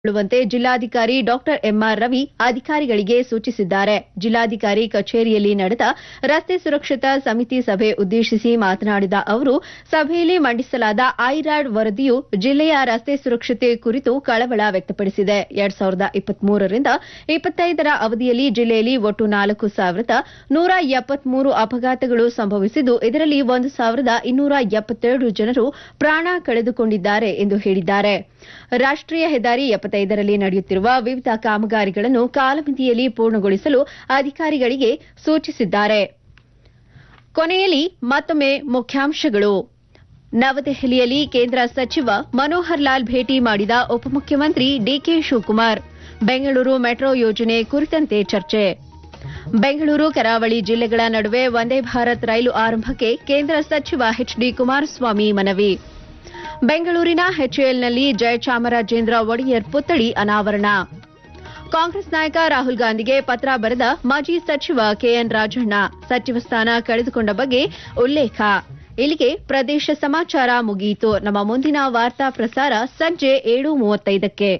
ಳುವಂತೆ ಜಿಲ್ಲಾಧಿಕಾರಿ doctor M R Ravi ಅಧಿಕಾರಿಗಳಿಗೆ ಸೂಚಿಸಿದ್ದಾರೆ ಜಿಲ್ಲಾಧಿಕಾರಿ ಕಚೇರಿಯಲ್ಲಿ ನಡೆದ ರಸ್ತೆ ಸುರಕ್ಷತಾ ಸಮಿತಿ ಸಭೆ ಉದ್ದೇಶಿಸಿ ಮಾತನಾಡಿದ ಅವರು ಸಭೆಯಲ್ಲಿ ಮಂಡಿಸಲಾದ ಐರಾಡ್ ವರದಿಯು ಜಿಲ್ಲೆಯ ರಸ್ತೆ ಸುರಕ್ಷತೆ ಕುರಿತು ಕಳವಳ ವ್ಯಕ್ತಪಡಿಸಿದೆ ಎರಡ್ ಸಾವಿರದ ಇಪ್ಪತ್ಮೂರರಿಂದ ಇಪ್ಪತ್ತೈದರ ಅವಧಿಯಲ್ಲಿ ಜಿಲ್ಲೆಯಲ್ಲಿ ಒಟ್ಟು ನಾಲ್ಕು ಸಾವಿರದ ನೂರ ಎಪ್ಪತ್ಮೂರು ಅಪಘಾತಗಳು ಸಂಭವಿಸಿದ್ದು ಇದರಲ್ಲಿ ಒಂದು ಸಾವಿರದ ಇನ್ನೂರ ಎಪ್ಪತ್ತೆರಡು ಜನರು ಪ್ರಾಣ ಕಳೆದುಕೊಂಡಿದ್ದಾರೆ ಎಂದು ಹೇಳಿದ್ದಾರೆ ರಾಷ್ಟೀಯ ಹೆದ್ದಾರಿ ಎಪ್ಪತ್ತೈದರಲ್ಲಿ ನಡೆಯುತ್ತಿರುವ ವಿವಿಧ ಕಾಮಗಾರಿಗಳನ್ನು ಕಾಲಮಿತಿಯಲ್ಲಿ ಪೂರ್ಣಗೊಳಿಸಲು ಅಧಿಕಾರಿಗಳಿಗೆ ಸೂಚಿಸಿದ್ದಾರೆ ಕೊನೆಯಲ್ಲಿ ಮತ್ತೊಮ್ಮೆ ಮುಖ್ಯಾಂಶಗಳು ನವದೆಹಲಿಯಲ್ಲಿ ಕೇಂದ್ರ ಸಚಿವ ಮನೋಹರ್ ಲಾಲ್ ಭೇಟಿ ಮಾಡಿದ ಉಪಮುಖ್ಯಮಂತ್ರಿ ಡಿಕೆ ಶಿವಕುಮಾರ್ ಬೆಂಗಳೂರು ಮೆಟ್ರೋ ಯೋಜನೆ ಕುರಿತಂತೆ ಚರ್ಚೆ ಬೆಂಗಳೂರು ಕರಾವಳಿ ಜಿಲ್ಲೆಗಳ ನಡುವೆ ವಂದೇ ಭಾರತ್ ರೈಲು ಆರಂಭಕ್ಕೆ ಕೇಂದ್ರ ಸಚಿವ ಎಚ್ಡಿ ಕುಮಾರಸ್ವಾಮಿ ಮನವಿ ಬೆಂಗಳೂರಿನ ಎಚ್ಎಎಲ್ನಲ್ಲಿ ಜಯಚಾಮರಾಜೇಂದ್ರ ಒಡೆಯರ್ ಪುತ್ಥಳಿ ಅನಾವರಣ ಕಾಂಗ್ರೆಸ್ ನಾಯಕ ರಾಹುಲ್ ಗಾಂಧಿಗೆ ಪತ್ರ ಬರೆದ ಮಾಜಿ ಸಚಿವ ಕೆಎನ್ ರಾಜಣ್ಣ ಸಚಿವ ಸ್ಥಾನ ಕಳೆದುಕೊಂಡ ಬಗ್ಗೆ ಉಲ್ಲೇಖ ಇಲ್ಲಿಗೆ ಪ್ರದೇಶ ಸಮಾಚಾರ ಮುಗಿಯಿತು ನಮ್ಮ ಮುಂದಿನ ವಾರ್ತಾ ಪ್ರಸಾರ ಸಂಜೆ ಏಳು ಮೂವತ್ತೈದಕ್ಕೆ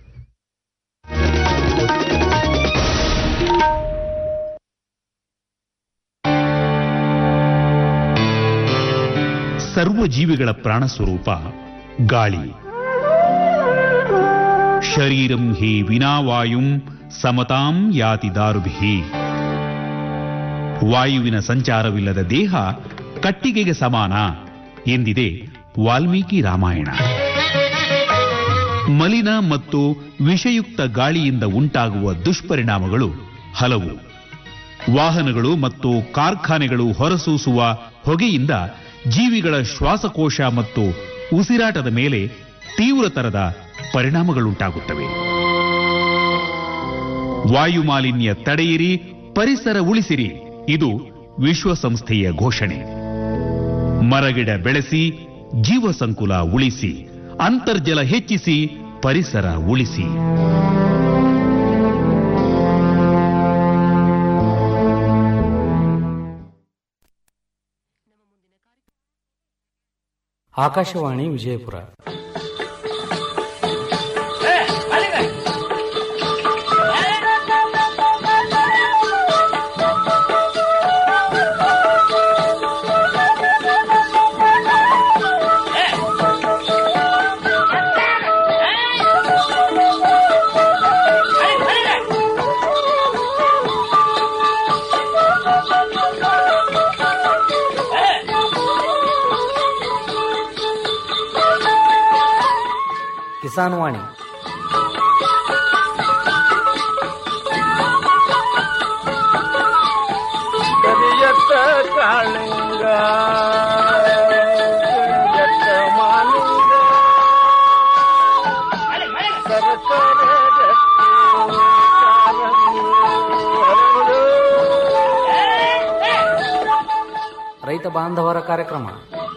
ಸರ್ವ ಜೀವಿಗಳ ಪ್ರಾಣ ಸ್ವರೂಪ ಗಾಳಿ ಶರೀರಂ ಹಿ ವಿನಾವಾಯುಂ ಸಮತಾಂ ಯಾತಿ ದಾರುಭಿ ವಾಯುವಿನ ಸಂಚಾರವಿಲ್ಲದ ದೇಹ ಕಟ್ಟಿಗೆಗೆ ಸಮಾನ ಎಂದಿದೆ ವಾಲ್ಮೀಕಿ ರಾಮಾಯಣ ಮಲಿನ ಮತ್ತು ವಿಷಯುಕ್ತ ಗಾಳಿಯಿಂದ ಉಂಟಾಗುವ ದುಷ್ಪರಿಣಾಮಗಳು ಹಲವು ವಾಹನಗಳು ಮತ್ತು ಕಾರ್ಖಾನೆಗಳು ಹೊರಸೂಸುವ ಹೊಗೆಯಿಂದ ಜೀವಿಗಳ ಶ್ವಾಸಕೋಶ ಮತ್ತು ಉಸಿರಾಟದ ಮೇಲೆ ತೀವ್ರತರದ ಪರಿಣಾಮಗಳುಂಟಾಗುತ್ತವೆ ವಾಯು ಮಾಲಿನ್ಯ ತಡೆಯಿರಿ ಪರಿಸರ ಉಳಿಸಿರಿ ಇದು ವಿಶ್ವಸಂಸ್ಥೆಯ ಘೋಷಣೆ ಮರಗಿಡ ಬೆಳೆಸಿ ಜೀವ ಸಂಕುಲ ಉಳಿಸಿ ಅಂತರ್ಜಲ ಹೆಚ್ಚಿಸಿ ಪರಿಸರ ಉಳಿಸಿ ಆಕಾಶವಾಣಿ ವಿಜಯಪುರ ಕಿಸಾನ್ ವಾಣಿ ಕರಿಯತ್ತ ಕಾಳಿಂಗ ಕರಿಯತ್ತ ಮಾಲಿಂಗ ಸರಕಾರ ರೈತ ಬಾಂಧವರ ಕಾರ್ಯಕ್ರಮ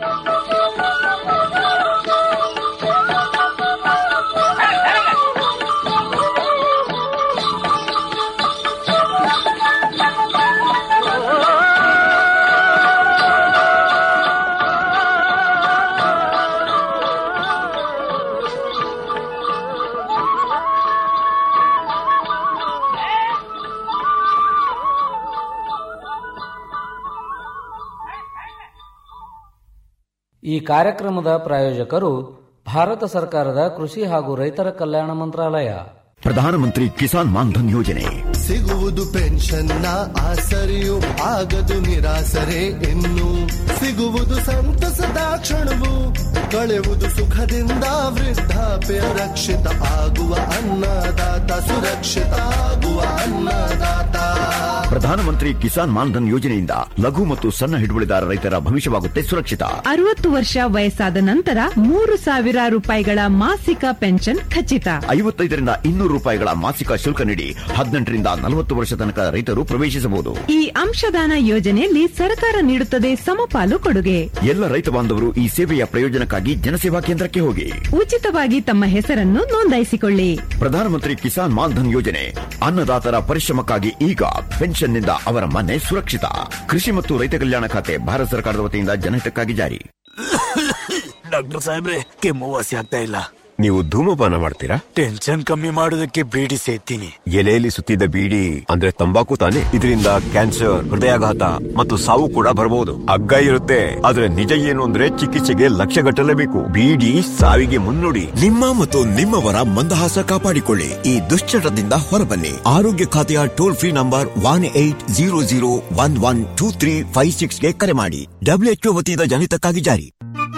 ಈ ಕಾರ್ಯಕ್ರಮದ ಪ್ರಾಯೋಜಕರು ಭಾರತ ಸರ್ಕಾರದ ಕೃಷಿ ಹಾಗೂ ರೈತರ ಕಲ್ಯಾಣ ಮಂತ್ರಾಲಯ ಪ್ರಧಾನಮಂತ್ರಿ ಕಿಸಾನ್ ಮಾನ್ಧನ್ ಯೋಜನೆ ಸಿಗುವುದು ಪೆನ್ಷನ್ನ ಆಸರೆಯು ಆಗದು ನಿರಾಸರೆ ಇನ್ನು ಸಿಗುವುದು ಸಂತಸದ ಕ್ಷಣವು ಕಳೆಯುವುದು ಸುಖದಿಂದ ವೃದ್ಧಾಪ್ಯ ರಕ್ಷಿತ ಆಗುವ ಅನ್ನದಾತ ಸುರಕ್ಷಿತ ಆಗುವ ಅನ್ನದಾತ ಪ್ರಧಾನಮಂತ್ರಿ ಕಿಸಾನ್ ಮಾನ್ಧನ್ ಯೋಜನೆಯಿಂದ ಲಘು ಮತ್ತು ಸಣ್ಣ ಹಿಡುವಳಿದಾರ ರೈತರ ಭವಿಷ್ಯವಾಗುತ್ತೆ ಸುರಕ್ಷಿತ ಅರವತ್ತು ವರ್ಷ ವಯಸ್ಸಾದ ನಂತರ ಮೂರು ಸಾವಿರ ರೂಪಾಯಿಗಳ ಮಾಸಿಕ ಪೆನ್ಷನ್ ಖಚಿತ ಐವತ್ತೈದರಿಂದ ಇನ್ನೂರು ರೂಪಾಯಿಗಳ ಮಾಸಿಕ ಶುಲ್ಕ ನೀಡಿ ಹದಿನೆಂಟರಿಂದ ನಲವತ್ತು ವರ್ಷ ತನಕ ರೈತರು ಪ್ರವೇಶಿಸಬಹುದು ಈ ಅಂಶದಾನ ಯೋಜನೆಯಲ್ಲಿ ಸರ್ಕಾರ ನೀಡುತ್ತದೆ ಸಮಪಾಲು ಕೊಡುಗೆ ಎಲ್ಲ ರೈತ ಬಾಂಧವರು ಈ ಸೇವೆಯ ಪ್ರಯೋಜನಕ್ಕಾಗಿ ಜನಸೇವಾ ಕೇಂದ್ರಕ್ಕೆ ಹೋಗಿ ಉಚಿತವಾಗಿ ತಮ್ಮ ಹೆಸರನ್ನು ನೋಂದಾಯಿಸಿಕೊಳ್ಳಿ ಪ್ರಧಾನಮಂತ್ರಿ ಕಿಸಾನ್ ಮಾನ್ಧನ್ ಯೋಜನೆ ಅನ್ನದಾತರ ಪರಿಶ್ರಮಕ್ಕಾಗಿ ಈಗ ಪೆನ್ಷನ್ನಿಂದ ಅವರ ಮನೆ ಸುರಕ್ಷಿತ ಕೃಷಿ ಮತ್ತು ರೈತ ಕಲ್ಯಾಣ ಖಾತೆ ಭಾರತ ಸರ್ಕಾರದ ವತಿಯಿಂದ ಜನಹಿತಕ್ಕಾಗಿ ಜಾರಿ ಡಾಕ್ಟರ್ ಸಾಹೇಬ್ರೆ ಕೆಮ್ಮು ವಾಸಿ ಆಗ್ತಾ ಇಲ್ಲ ನೀವು ಧೂಮಪಾನ ಮಾಡ್ತೀರಾ ಟೆನ್ಷನ್ ಕಮ್ಮಿ ಮಾಡೋದಕ್ಕೆ ಬೀಡಿ ಸೇತೀನಿ ಎಲೆಯಲ್ಲಿ ಸುತ್ತಿದ್ದ ಬೀಡಿ ಅಂದ್ರೆ ತಂಬಾಕು ತಾನೆ ಇದರಿಂದ ಕ್ಯಾನ್ಸರ್ ಹೃದಯಾಘಾತ ಮತ್ತು ಸಾವು ಕೂಡ ಬರಬಹುದು ಹಗ್ಗ ಇರುತ್ತೆ ಆದ್ರೆ ನಿಜ ಏನು ಅಂದ್ರೆ ಚಿಕಿತ್ಸೆಗೆ ಲಕ್ಷ ಗಟ್ಟಲೇಬೇಕು ಬೀಡಿ ಸಾವಿಗೆ ಮುನ್ನುಡಿ ನಿಮ್ಮ ಮತ್ತು ನಿಮ್ಮವರ ಮಂದಹಾಸ ಕಾಪಾಡಿಕೊಳ್ಳಿ ಈ ದುಶ್ಚಟದಿಂದ ಹೊರಬನ್ನಿ ಆರೋಗ್ಯ ಖಾತೆಯ toll free number one eight zero zero one one two three five ಸಿಕ್ಸ್ಗೆ ಕರೆ ಮಾಡಿ ಡಬ್ಲ್ಯೂಎಚ್ಒ ವತಿಯಿಂದ ಜನಿತಕ್ಕಾಗಿ ಜಾರಿ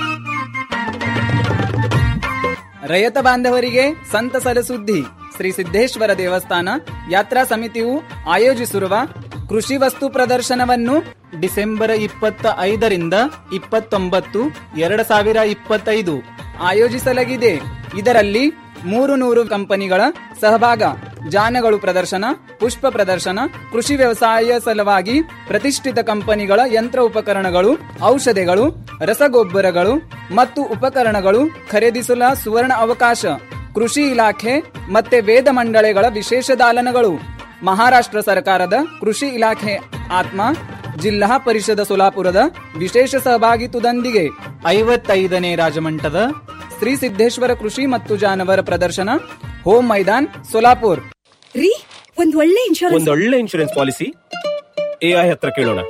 ರೈತ ಬಾಂಧವರಿಗೆ ಸಂತಸದ ಸುದ್ದಿ ಶ್ರೀ ಸಿದ್ದೇಶ್ವರ ದೇವಸ್ಥಾನ ಯಾತ್ರಾ ಸಮಿತಿಯು ಆಯೋಜಿಸಿರುವ ಕೃಷಿ ವಸ್ತು ಪ್ರದರ್ಶನವನ್ನು ಡಿಸೆಂಬರ್ ಇಪ್ಪತ್ತ ಐದರಿಂದ ಇಪ್ಪತ್ತೊಂಬತ್ತು ಎರಡು ಸಾವಿರ ಇಪ್ಪತ್ತೈದು ಆಯೋಜಿಸಲಾಗಿದೆ ಇದರಲ್ಲಿ ಮೂರು ನೂರು ಕಂಪನಿಗಳ ಸಹಭಾಗ ಜಾನಗಳು ಪ್ರದರ್ಶನ ಪುಷ್ಪ ಪ್ರದರ್ಶನ ಕೃಷಿ ವ್ಯವಸಾಯ ಸಲುವಾಗಿ ಪ್ರತಿಷ್ಠಿತ ಕಂಪನಿಗಳ ಯಂತ್ರ ಉಪಕರಣಗಳು ಔಷಧಿಗಳು ರಸಗೊಬ್ಬರಗಳು ಮತ್ತು ಉಪಕರಣಗಳು ಖರೀದಿಸಲ ಸುವರ್ಣ ಅವಕಾಶ ಕೃಷಿ ಇಲಾಖೆ ಮತ್ತೆ ವೇದ ಮಂಡಳಿಗಳ ವಿಶೇಷ ದಾಲನಗಳು ಮಹಾರಾಷ್ಟ್ರ ಸರ್ಕಾರದ ಕೃಷಿ ಇಲಾಖೆ ಆತ್ಮ ಜಿಲ್ಲಾ ಪರಿಷದ ಸೋಲಾಪುರದ ವಿಶೇಷ ಸಹಭಾಗಿತ್ವದೊಂದಿಗೆ ಐವತ್ತೈದನೇ ರಾಜಮಂಟದ ಶ್ರೀ ಸಿದ್ದೇಶ್ವರ ಕೃಷಿ ಮತ್ತು ಜಾನವರ ಪ್ರದರ್ಶನ ಹೋಮ್ ಮೈದಾನ್ ಸೋಲಾಪುರ್ ರೀ ಒಂದ್ ಒಳ್ಳೆ ಇನ್ಶೂರೆನ್ಸ್ ಒಂದೊಳ್ಳೆ ಇನ್ಶೂರೆನ್ಸ್ ಪಾಲಿಸಿ ಎಐ ಹತ್ರ ಕೇಳೋಣ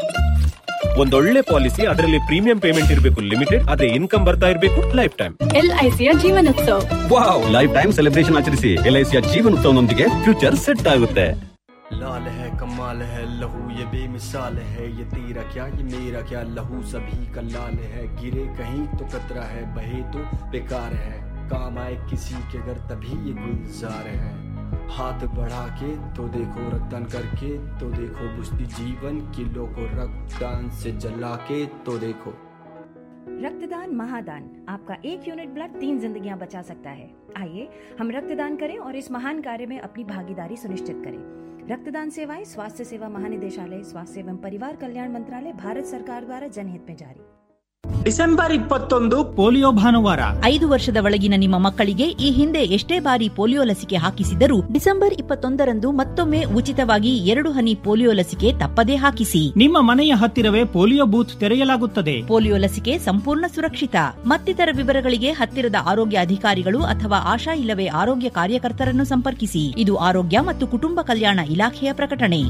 ಒಂದೊಳ್ಳೆ ಪಾಲಿಸಿ ಅದರಲ್ಲಿ ಪ್ರೀಮಿಯಂ ಪೇಮೆಂಟ್ ಇರಬೇಕು ಲಿಮಿಟೆಡ್ ಅದೇ ಇನ್ಕಮ್ ಬರ್ತಾ ಇರಬೇಕು ಲೈಫ್ ಟೈಮ್ ಎಲ್ಐಸಿಯ Jeevanotsav wow life time celebration ಆಚರಿಸಿ ಎಲ್ಐಸಿಯ ಜೀವನೋತ್ಸವನೊಂದಿಗೆ ಫ್ಯೂಚರ್ ಸೆಟ್ ಆಗುತ್ತೆ लाल है कमाल है लहू ये बेमिसाल है ये तेरा क्या ये मेरा क्या लहू सभी का लाल है गिरे कहीं तो कतरा है बहे तो बेकार है काम आए किसी के घर तभी ये गुलजार है हाथ बढ़ा के तो देखो रक्तदान करके तो देखो बुझती जीवन किलो को रक्तदान से जला के तो देखो रक्तदान महादान आपका एक यूनिट ब्लड तीन जिंदगियां बचा सकता है आइए हम रक्तदान करें और इस महान कार्य में अपनी भागीदारी सुनिश्चित करें रक्तदान सेवाएं स्वास्थ्य सेवा महानिदेशालय स्वास्थ्य एवं परिवार कल्याण मंत्रालय भारत सरकार द्वारा जनहित में जारी ಡಿಸೆಂಬರ್ ಇಪ್ಪತ್ತೊಂದು ಪೋಲಿಯೋ ಭಾನುವಾರ ಐದು ವರ್ಷದ ಒಳಗಿನ ನಿಮ್ಮ ಮಕ್ಕಳಿಗೆ ಈ ಹಿಂದೆ ಎಷ್ಟೇ ಬಾರಿ ಪೋಲಿಯೋ ಲಸಿಕೆ ಹಾಕಿಸಿದರೂ ಡಿಸೆಂಬರ್ ಇಪ್ಪತ್ತೊಂದರಂದು ಮತ್ತೊಮ್ಮೆ ಉಚಿತವಾಗಿ ಎರಡು ಹನಿ ಪೋಲಿಯೋ ಲಸಿಕೆ ತಪ್ಪದೇ ಹಾಕಿಸಿ ನಿಮ್ಮ ಮನೆಯ ಹತ್ತಿರವೇ ಪೋಲಿಯೋ ಬೂತ್ ತೆರೆಯಲಾಗುತ್ತದೆ ಪೋಲಿಯೋ ಲಸಿಕೆ ಸಂಪೂರ್ಣ ಸುರಕ್ಷಿತ ಮತ್ತಿತರ ವಿವರಗಳಿಗೆ ಹತ್ತಿರದ ಆರೋಗ್ಯ ಅಧಿಕಾರಿಗಳು ಅಥವಾ ಆಶಾ ಇಲ್ಲವೇ ಆರೋಗ್ಯ ಕಾರ್ಯಕರ್ತರನ್ನು ಸಂಪರ್ಕಿಸಿ ಇದು ಆರೋಗ್ಯ ಮತ್ತು ಕುಟುಂಬ ಕಲ್ಯಾಣ ಇಲಾಖೆಯ ಪ್ರಕಟಣೆ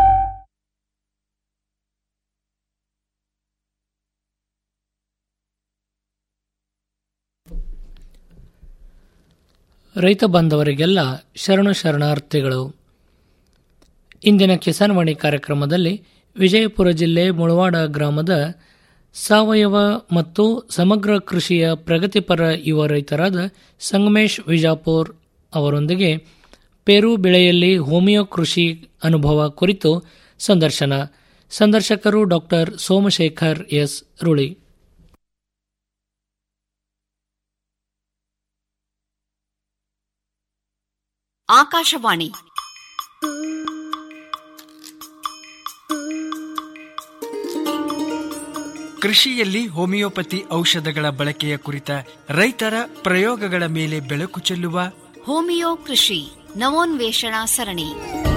ರೈತ ಬಾಂಧವರಿಗೆಲ್ಲ ಶರಣು ಶರಣಾರ್ಥಿಗಳು ಇಂದಿನ ಕಿಸಾನ್ವಾಣಿ ಕಾರ್ಯಕ್ರಮದಲ್ಲಿ ವಿಜಯಪುರ ಜಿಲ್ಲೆ ಮುಳವಾಡ ಗ್ರಾಮದ ಸಾವಯವ ಮತ್ತು ಸಮಗ್ರ ಕೃಷಿಯ ಪ್ರಗತಿಪರ ಯುವ ರೈತರಾದ ಸಂಗಮೇಶ್ ವಿಜಾಪುರ್ ಅವರೊಂದಿಗೆ ಪೇರು ಬೆಳೆಯಲ್ಲಿ ಹೋಮಿಯೋ ಕೃಷಿ ಅನುಭವ ಕುರಿತು ಸಂದರ್ಶನ ಸಂದರ್ಶಕರು ಡಾಕ್ಟರ್ ಸೋಮಶೇಖರ್ ಎಸ್ ರುಳಿ ಆಕಾಶವಾಣಿ ಕೃಷಿಯಲ್ಲಿ ಹೋಮಿಯೋಪತಿ ಔಷಧಗಳ ಬಳಕೆಯ ಕುರಿತ ರೈತರ ಪ್ರಯೋಗಗಳ ಮೇಲೆ ಬೆಳಕು ಚೆಲ್ಲುವ ಹೋಮಿಯೋ ಕೃಷಿ ನವೋನ್ವೇಷಣಾ ಸರಣಿ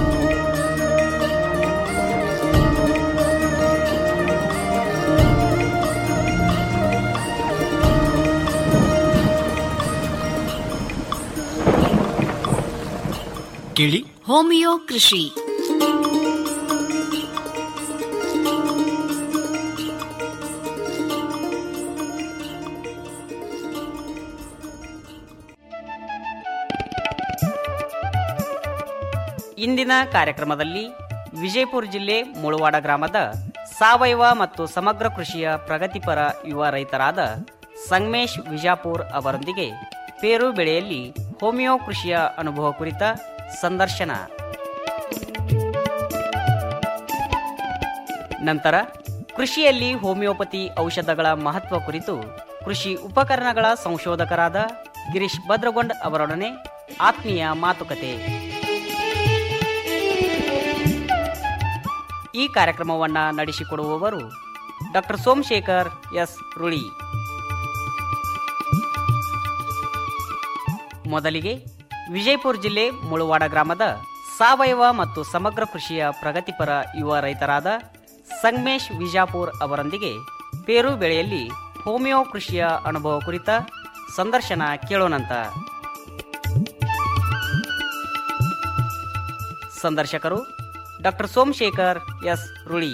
ಕೇಳಿ ಹೋಮಿಯೋ ಕೃಷಿ ಇಂದಿನ ಕಾರ್ಯಕ್ರಮದಲ್ಲಿ ವಿಜಯಪುರ ಜಿಲ್ಲೆ ಮುಳವಾಡ ಗ್ರಾಮದ ಸಾವಯವ ಮತ್ತು ಸಮಗ್ರ ಕೃಷಿಯ ಪ್ರಗತಿಪರ ಯುವ ರೈತರಾದ ಸಂಗಮೇಶ್ ವಿಜಾಪುರ್ ಅವರೊಂದಿಗೆ ಪೇರು ಬೆಳೆಯಲ್ಲಿ ಹೋಮಿಯೋ ಕೃಷಿಯ ಅನುಭವ ಕುರಿತ ಸಂದರ್ಶನ ನಂತರ ಕೃಷಿಯಲ್ಲಿ ಹೋಮಿಯೋಪತಿ ಔಷಧಗಳ ಮಹತ್ವ ಕುರಿತು ಕೃಷಿ ಉಪಕರಣಗಳ ಸಂಶೋಧಕರಾದ ಗಿರೀಶ್ ಭದ್ರಗೊಂಡ್ ಅವರೊಡನೆ ಆತ್ಮೀಯ ಮಾತುಕತೆ ಈ ಕಾರ್ಯಕ್ರಮವನ್ನು ನಡೆಸಿಕೊಡುವವರು ಡಾಕ್ಟರ್ ಸೋಮಶೇಖರ್ ಎಸ್ ರುಳಿ ಮೊದಲಿಗೆ ವಿಜಯಪುರ ಜಿಲ್ಲೆ ಮುಳುವಾಡ ಗ್ರಾಮದ ಸಾವಯವ ಮತ್ತು ಸಮಗ್ರ ಕೃಷಿಯ ಪ್ರಗತಿಪರ ಯುವ ರೈತರಾದ ಸಂಗಮೇಶ್ ವಿಜಾಪುರ್ ಅವರೊಂದಿಗೆ ಪೇರು ಬೆಳೆಯಲ್ಲಿ ಹೋಮಿಯೋ ಕೃಷಿಯ ಅನುಭವ ಕುರಿತ ಸಂದರ್ಶನ ಕೇಳೋಣಂತ ಸಂದರ್ಶಕರು ಡಾಕ್ಟರ್ ಸೋಮಶೇಖರ್ ಎಸ್ ರುಳಿ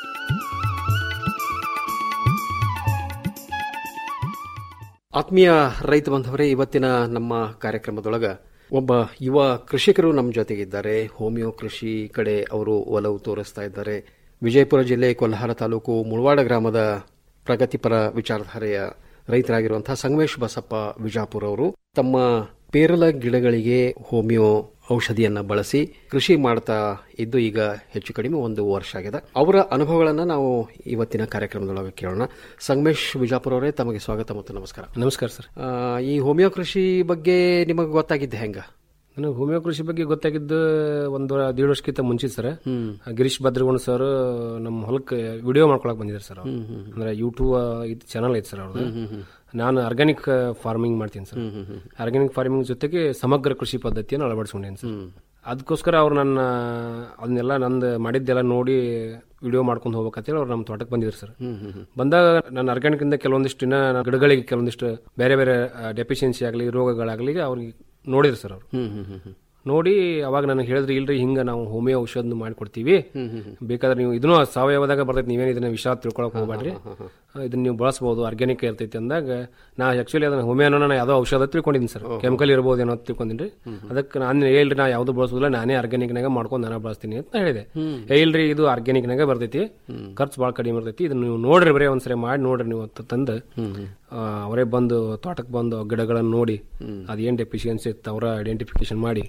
ಆತ್ಮೀಯ ರೈತ ಬಾಂಧವರೇ ಇವತ್ತಿನ ನಮ್ಮ ಕಾರ್ಯಕ್ರಮದೊಳಗ ಒಬ್ಬ ಯುವ ಕೃಷಿಕರು ನಮ್ಮ ಜೊತೆಗಿದ್ದಾರೆ ಹೋಮಿಯೋ ಕೃಷಿ ಕಡೆ ಅವರು ಒಲವು ತೋರಿಸ್ತಾ ಇದ್ದಾರೆ ವಿಜಯಪುರ ಜಿಲ್ಲೆ ಕೊಲ್ಹಾರ ತಾಲೂಕು ಮುಳವಾಡ ಗ್ರಾಮದ ಪ್ರಗತಿಪರ ವಿಚಾರಧಾರೆಯ ರೈತರಾಗಿರುವಂತಹ ಸಂಗಮೇಶ್ ಬಸಪ್ಪ ವಿಜಾಪುರ ಅವರು ತಮ್ಮ ಪೇರಲ ಗಿಡಗಳಿಗೆ ಹೋಮಿಯೋ ಔಷಧಿಯನ್ನ ಬಳಸಿ ಕೃಷಿ ಮಾಡ್ತಾ ಇದ್ದು ಈಗ ಹೆಚ್ಚು ಕಡಿಮೆ ಒಂದು ವರ್ಷ ಆಗಿದೆ ಅವರ ಅನುಭವಗಳನ್ನ ನಾವು ಇವತ್ತಿನ ಕಾರ್ಯಕ್ರಮದೊಳಗೆ ಕೇಳೋಣ ಸಂಗಮೇಶ್ ವಿಜಾಪುರ ಅವರೇ ತಮಗೆ ಸ್ವಾಗತ ಮತ್ತು ನಮಸ್ಕಾರ ನಮಸ್ಕಾರ ಸರ್ ಆ, ಈ ಹೋಮಿಯೋ ಕೃಷಿ ಬಗ್ಗೆ ನಿಮಗೆ ಗೊತ್ತಾಗಿದ್ದೆ ಹೆಂಗ ನನಗೆ ಹೋಮಿಯೋ ಕೃಷಿ ಬಗ್ಗೆ ಗೊತ್ತಾಗಿದ್ದು ಒಂದು ದೇಡ್ ವರ್ಷಕ್ಕಿಂತ ಮುಂಚೆ ಸರ್ ಗಿರೀಶ್ ಭದ್ರಗುಣ ಸರ್ ನಮ್ಮ ಹೊಲಕ್ಕೆ ವಿಡಿಯೋ ಮಾಡ್ಕೊಳಕ್ ಬಂದಿದ್ದಾರೆ ಸರ್ ಅವ್ರು. ಅಂದ್ರೆ ಯೂಟ್ಯೂಬ್ ಇದು ಚಾನಲ್ ಐತೆ ಸರ್ ಅವ್ರದ್ದು ನಾನು ಆರ್ಗ್ಯಾನಿಕ್ ಫಾರ್ಮಿಂಗ್ ಮಾಡ್ತೀನಿ ಸರ್ ಆರ್ಗ್ಯಾನಿಕ್ ಫಾರ್ಮಿಂಗ್ ಜೊತೆಗೆ ಸಮಗ್ರ ಕೃಷಿ ಪದ್ಧತಿಯನ್ನು ಅಳವಡಿಸ್ಕೊಂಡೇನಿ ಸರ್ ಅದಕ್ಕೋಸ್ಕರ ಅವ್ರು ನನ್ನ ಅದನ್ನೆಲ್ಲ ನಂದು ಮಾಡಿದ್ದೆಲ್ಲ ನೋಡಿ ವಿಡಿಯೋ ಮಾಡ್ಕೊಂಡು ಹೋಗ್ಬೇಕಂತೇಳಿ ಅವ್ರು ನಮ್ಮ ತೋಟಕ್ಕೆ ಬಂದಿದ್ರು ಸರ್ ಬಂದಾಗ ನಾನು ಆರ್ಗ್ಯಾನಿಕ್ ಇಂದ ಕೆಲವೊಂದಿಷ್ಟು ಇನ್ನ ಗಿಡಗಳಿಗೆ ಕೆಲವೊಂದಿಷ್ಟು ಬೇರೆ ಬೇರೆ ಡೆಫಿಷಿಯನ್ಸಿ ಆಗಲಿ ರೋಗಗಳಾಗಲಿ ಅವ್ರಿಗೆ ನೋಡಿದ್ರು ಸರ್ ಅವರು ನೋಡಿ ಅವಾಗ ನನಗೆ ಹೇಳಿದ್ರಿ ಇಲ್ರಿ ಹಿಂಗ ನಾವು ಹೋಮಿಯೋ ಔಷಧ ಮಾಡಿಕೊಡ್ತೀವಿ ಬೇಕಾದ್ರೆ ನೀವು ಇದನ್ನು ಸಾವಯವದಾಗ ಬರ್ತೈತಿ ನೀವೇನು ಇದನ್ನ ವಿಷ ತಿಳ್ಕೊಳಕ್ ಹೋಗ್ಬೇಡ್ರಿ ಇದನ್ನ ನೀವು ಬಳಸಬಹುದು ಆರ್ಗ್ಯಾನಿಕ್ ಇರ್ತೈತಿ ಅಂದಾಗ ನಾ ಆಕ್ಚುಲಿ ಅದನ್ನ ಹೋಮಿಯೋನ ನಾ ಯಾವುದೋ ಔಷಧ ತಿಳ್ಕೊಂಡಿದ್ದೀನಿ ಸರ್ ಕೆಮಿಕಲ್ ಇರ್ಬೋದು ಏನೋ ಅಂತ ತಿಳ್ಕೊಂಡಿನಿ ಅದಕ್ಕೆ ನಾನು ಹೇಳ್ರಿ ನಾ ಯಾವ್ದು ಬಳಸೋದಿಲ್ಲ ನಾನೇ ಆರ್ಗ್ಯಾನಿಕ್ ನಾಗ ಮಾಡ್ಕೊಂಡು ನಾನು ಬಳಸ್ತೀನಿ ಅಂತ ಹೇಳಿದೆ ಏ ಇಲ್ರಿ ಇದು ಆರ್ಗ್ಯಾನಿಕ್ ನಾಗ ಬರ್ತೈತಿ ಖರ್ಚು ಭಾಳ ಕಡಿಮೆ ಇರ್ತೈತಿ ಇದನ್ನ ನೀವು ನೋಡ್ರಿ ಬರೀ ಒಂದ್ಸರಿ ಮಾಡಿ ನೋಡ್ರಿ ನೀವು ಅಂತ ತಂದು ಆ, ಅವರೇ ಬಂದು ತೋಟಕ್ಕೆ ಬಂದು ಗಿಡಗಳನ್ನು ನೋಡಿ ಅದೇನ್ ಡೆಫಿಷಿಯನ್ಸಿ ಇತ್ತು ಅವರ ಐಡೆಂಟಿಫಿಕೇಶನ್ ಮಾಡಿ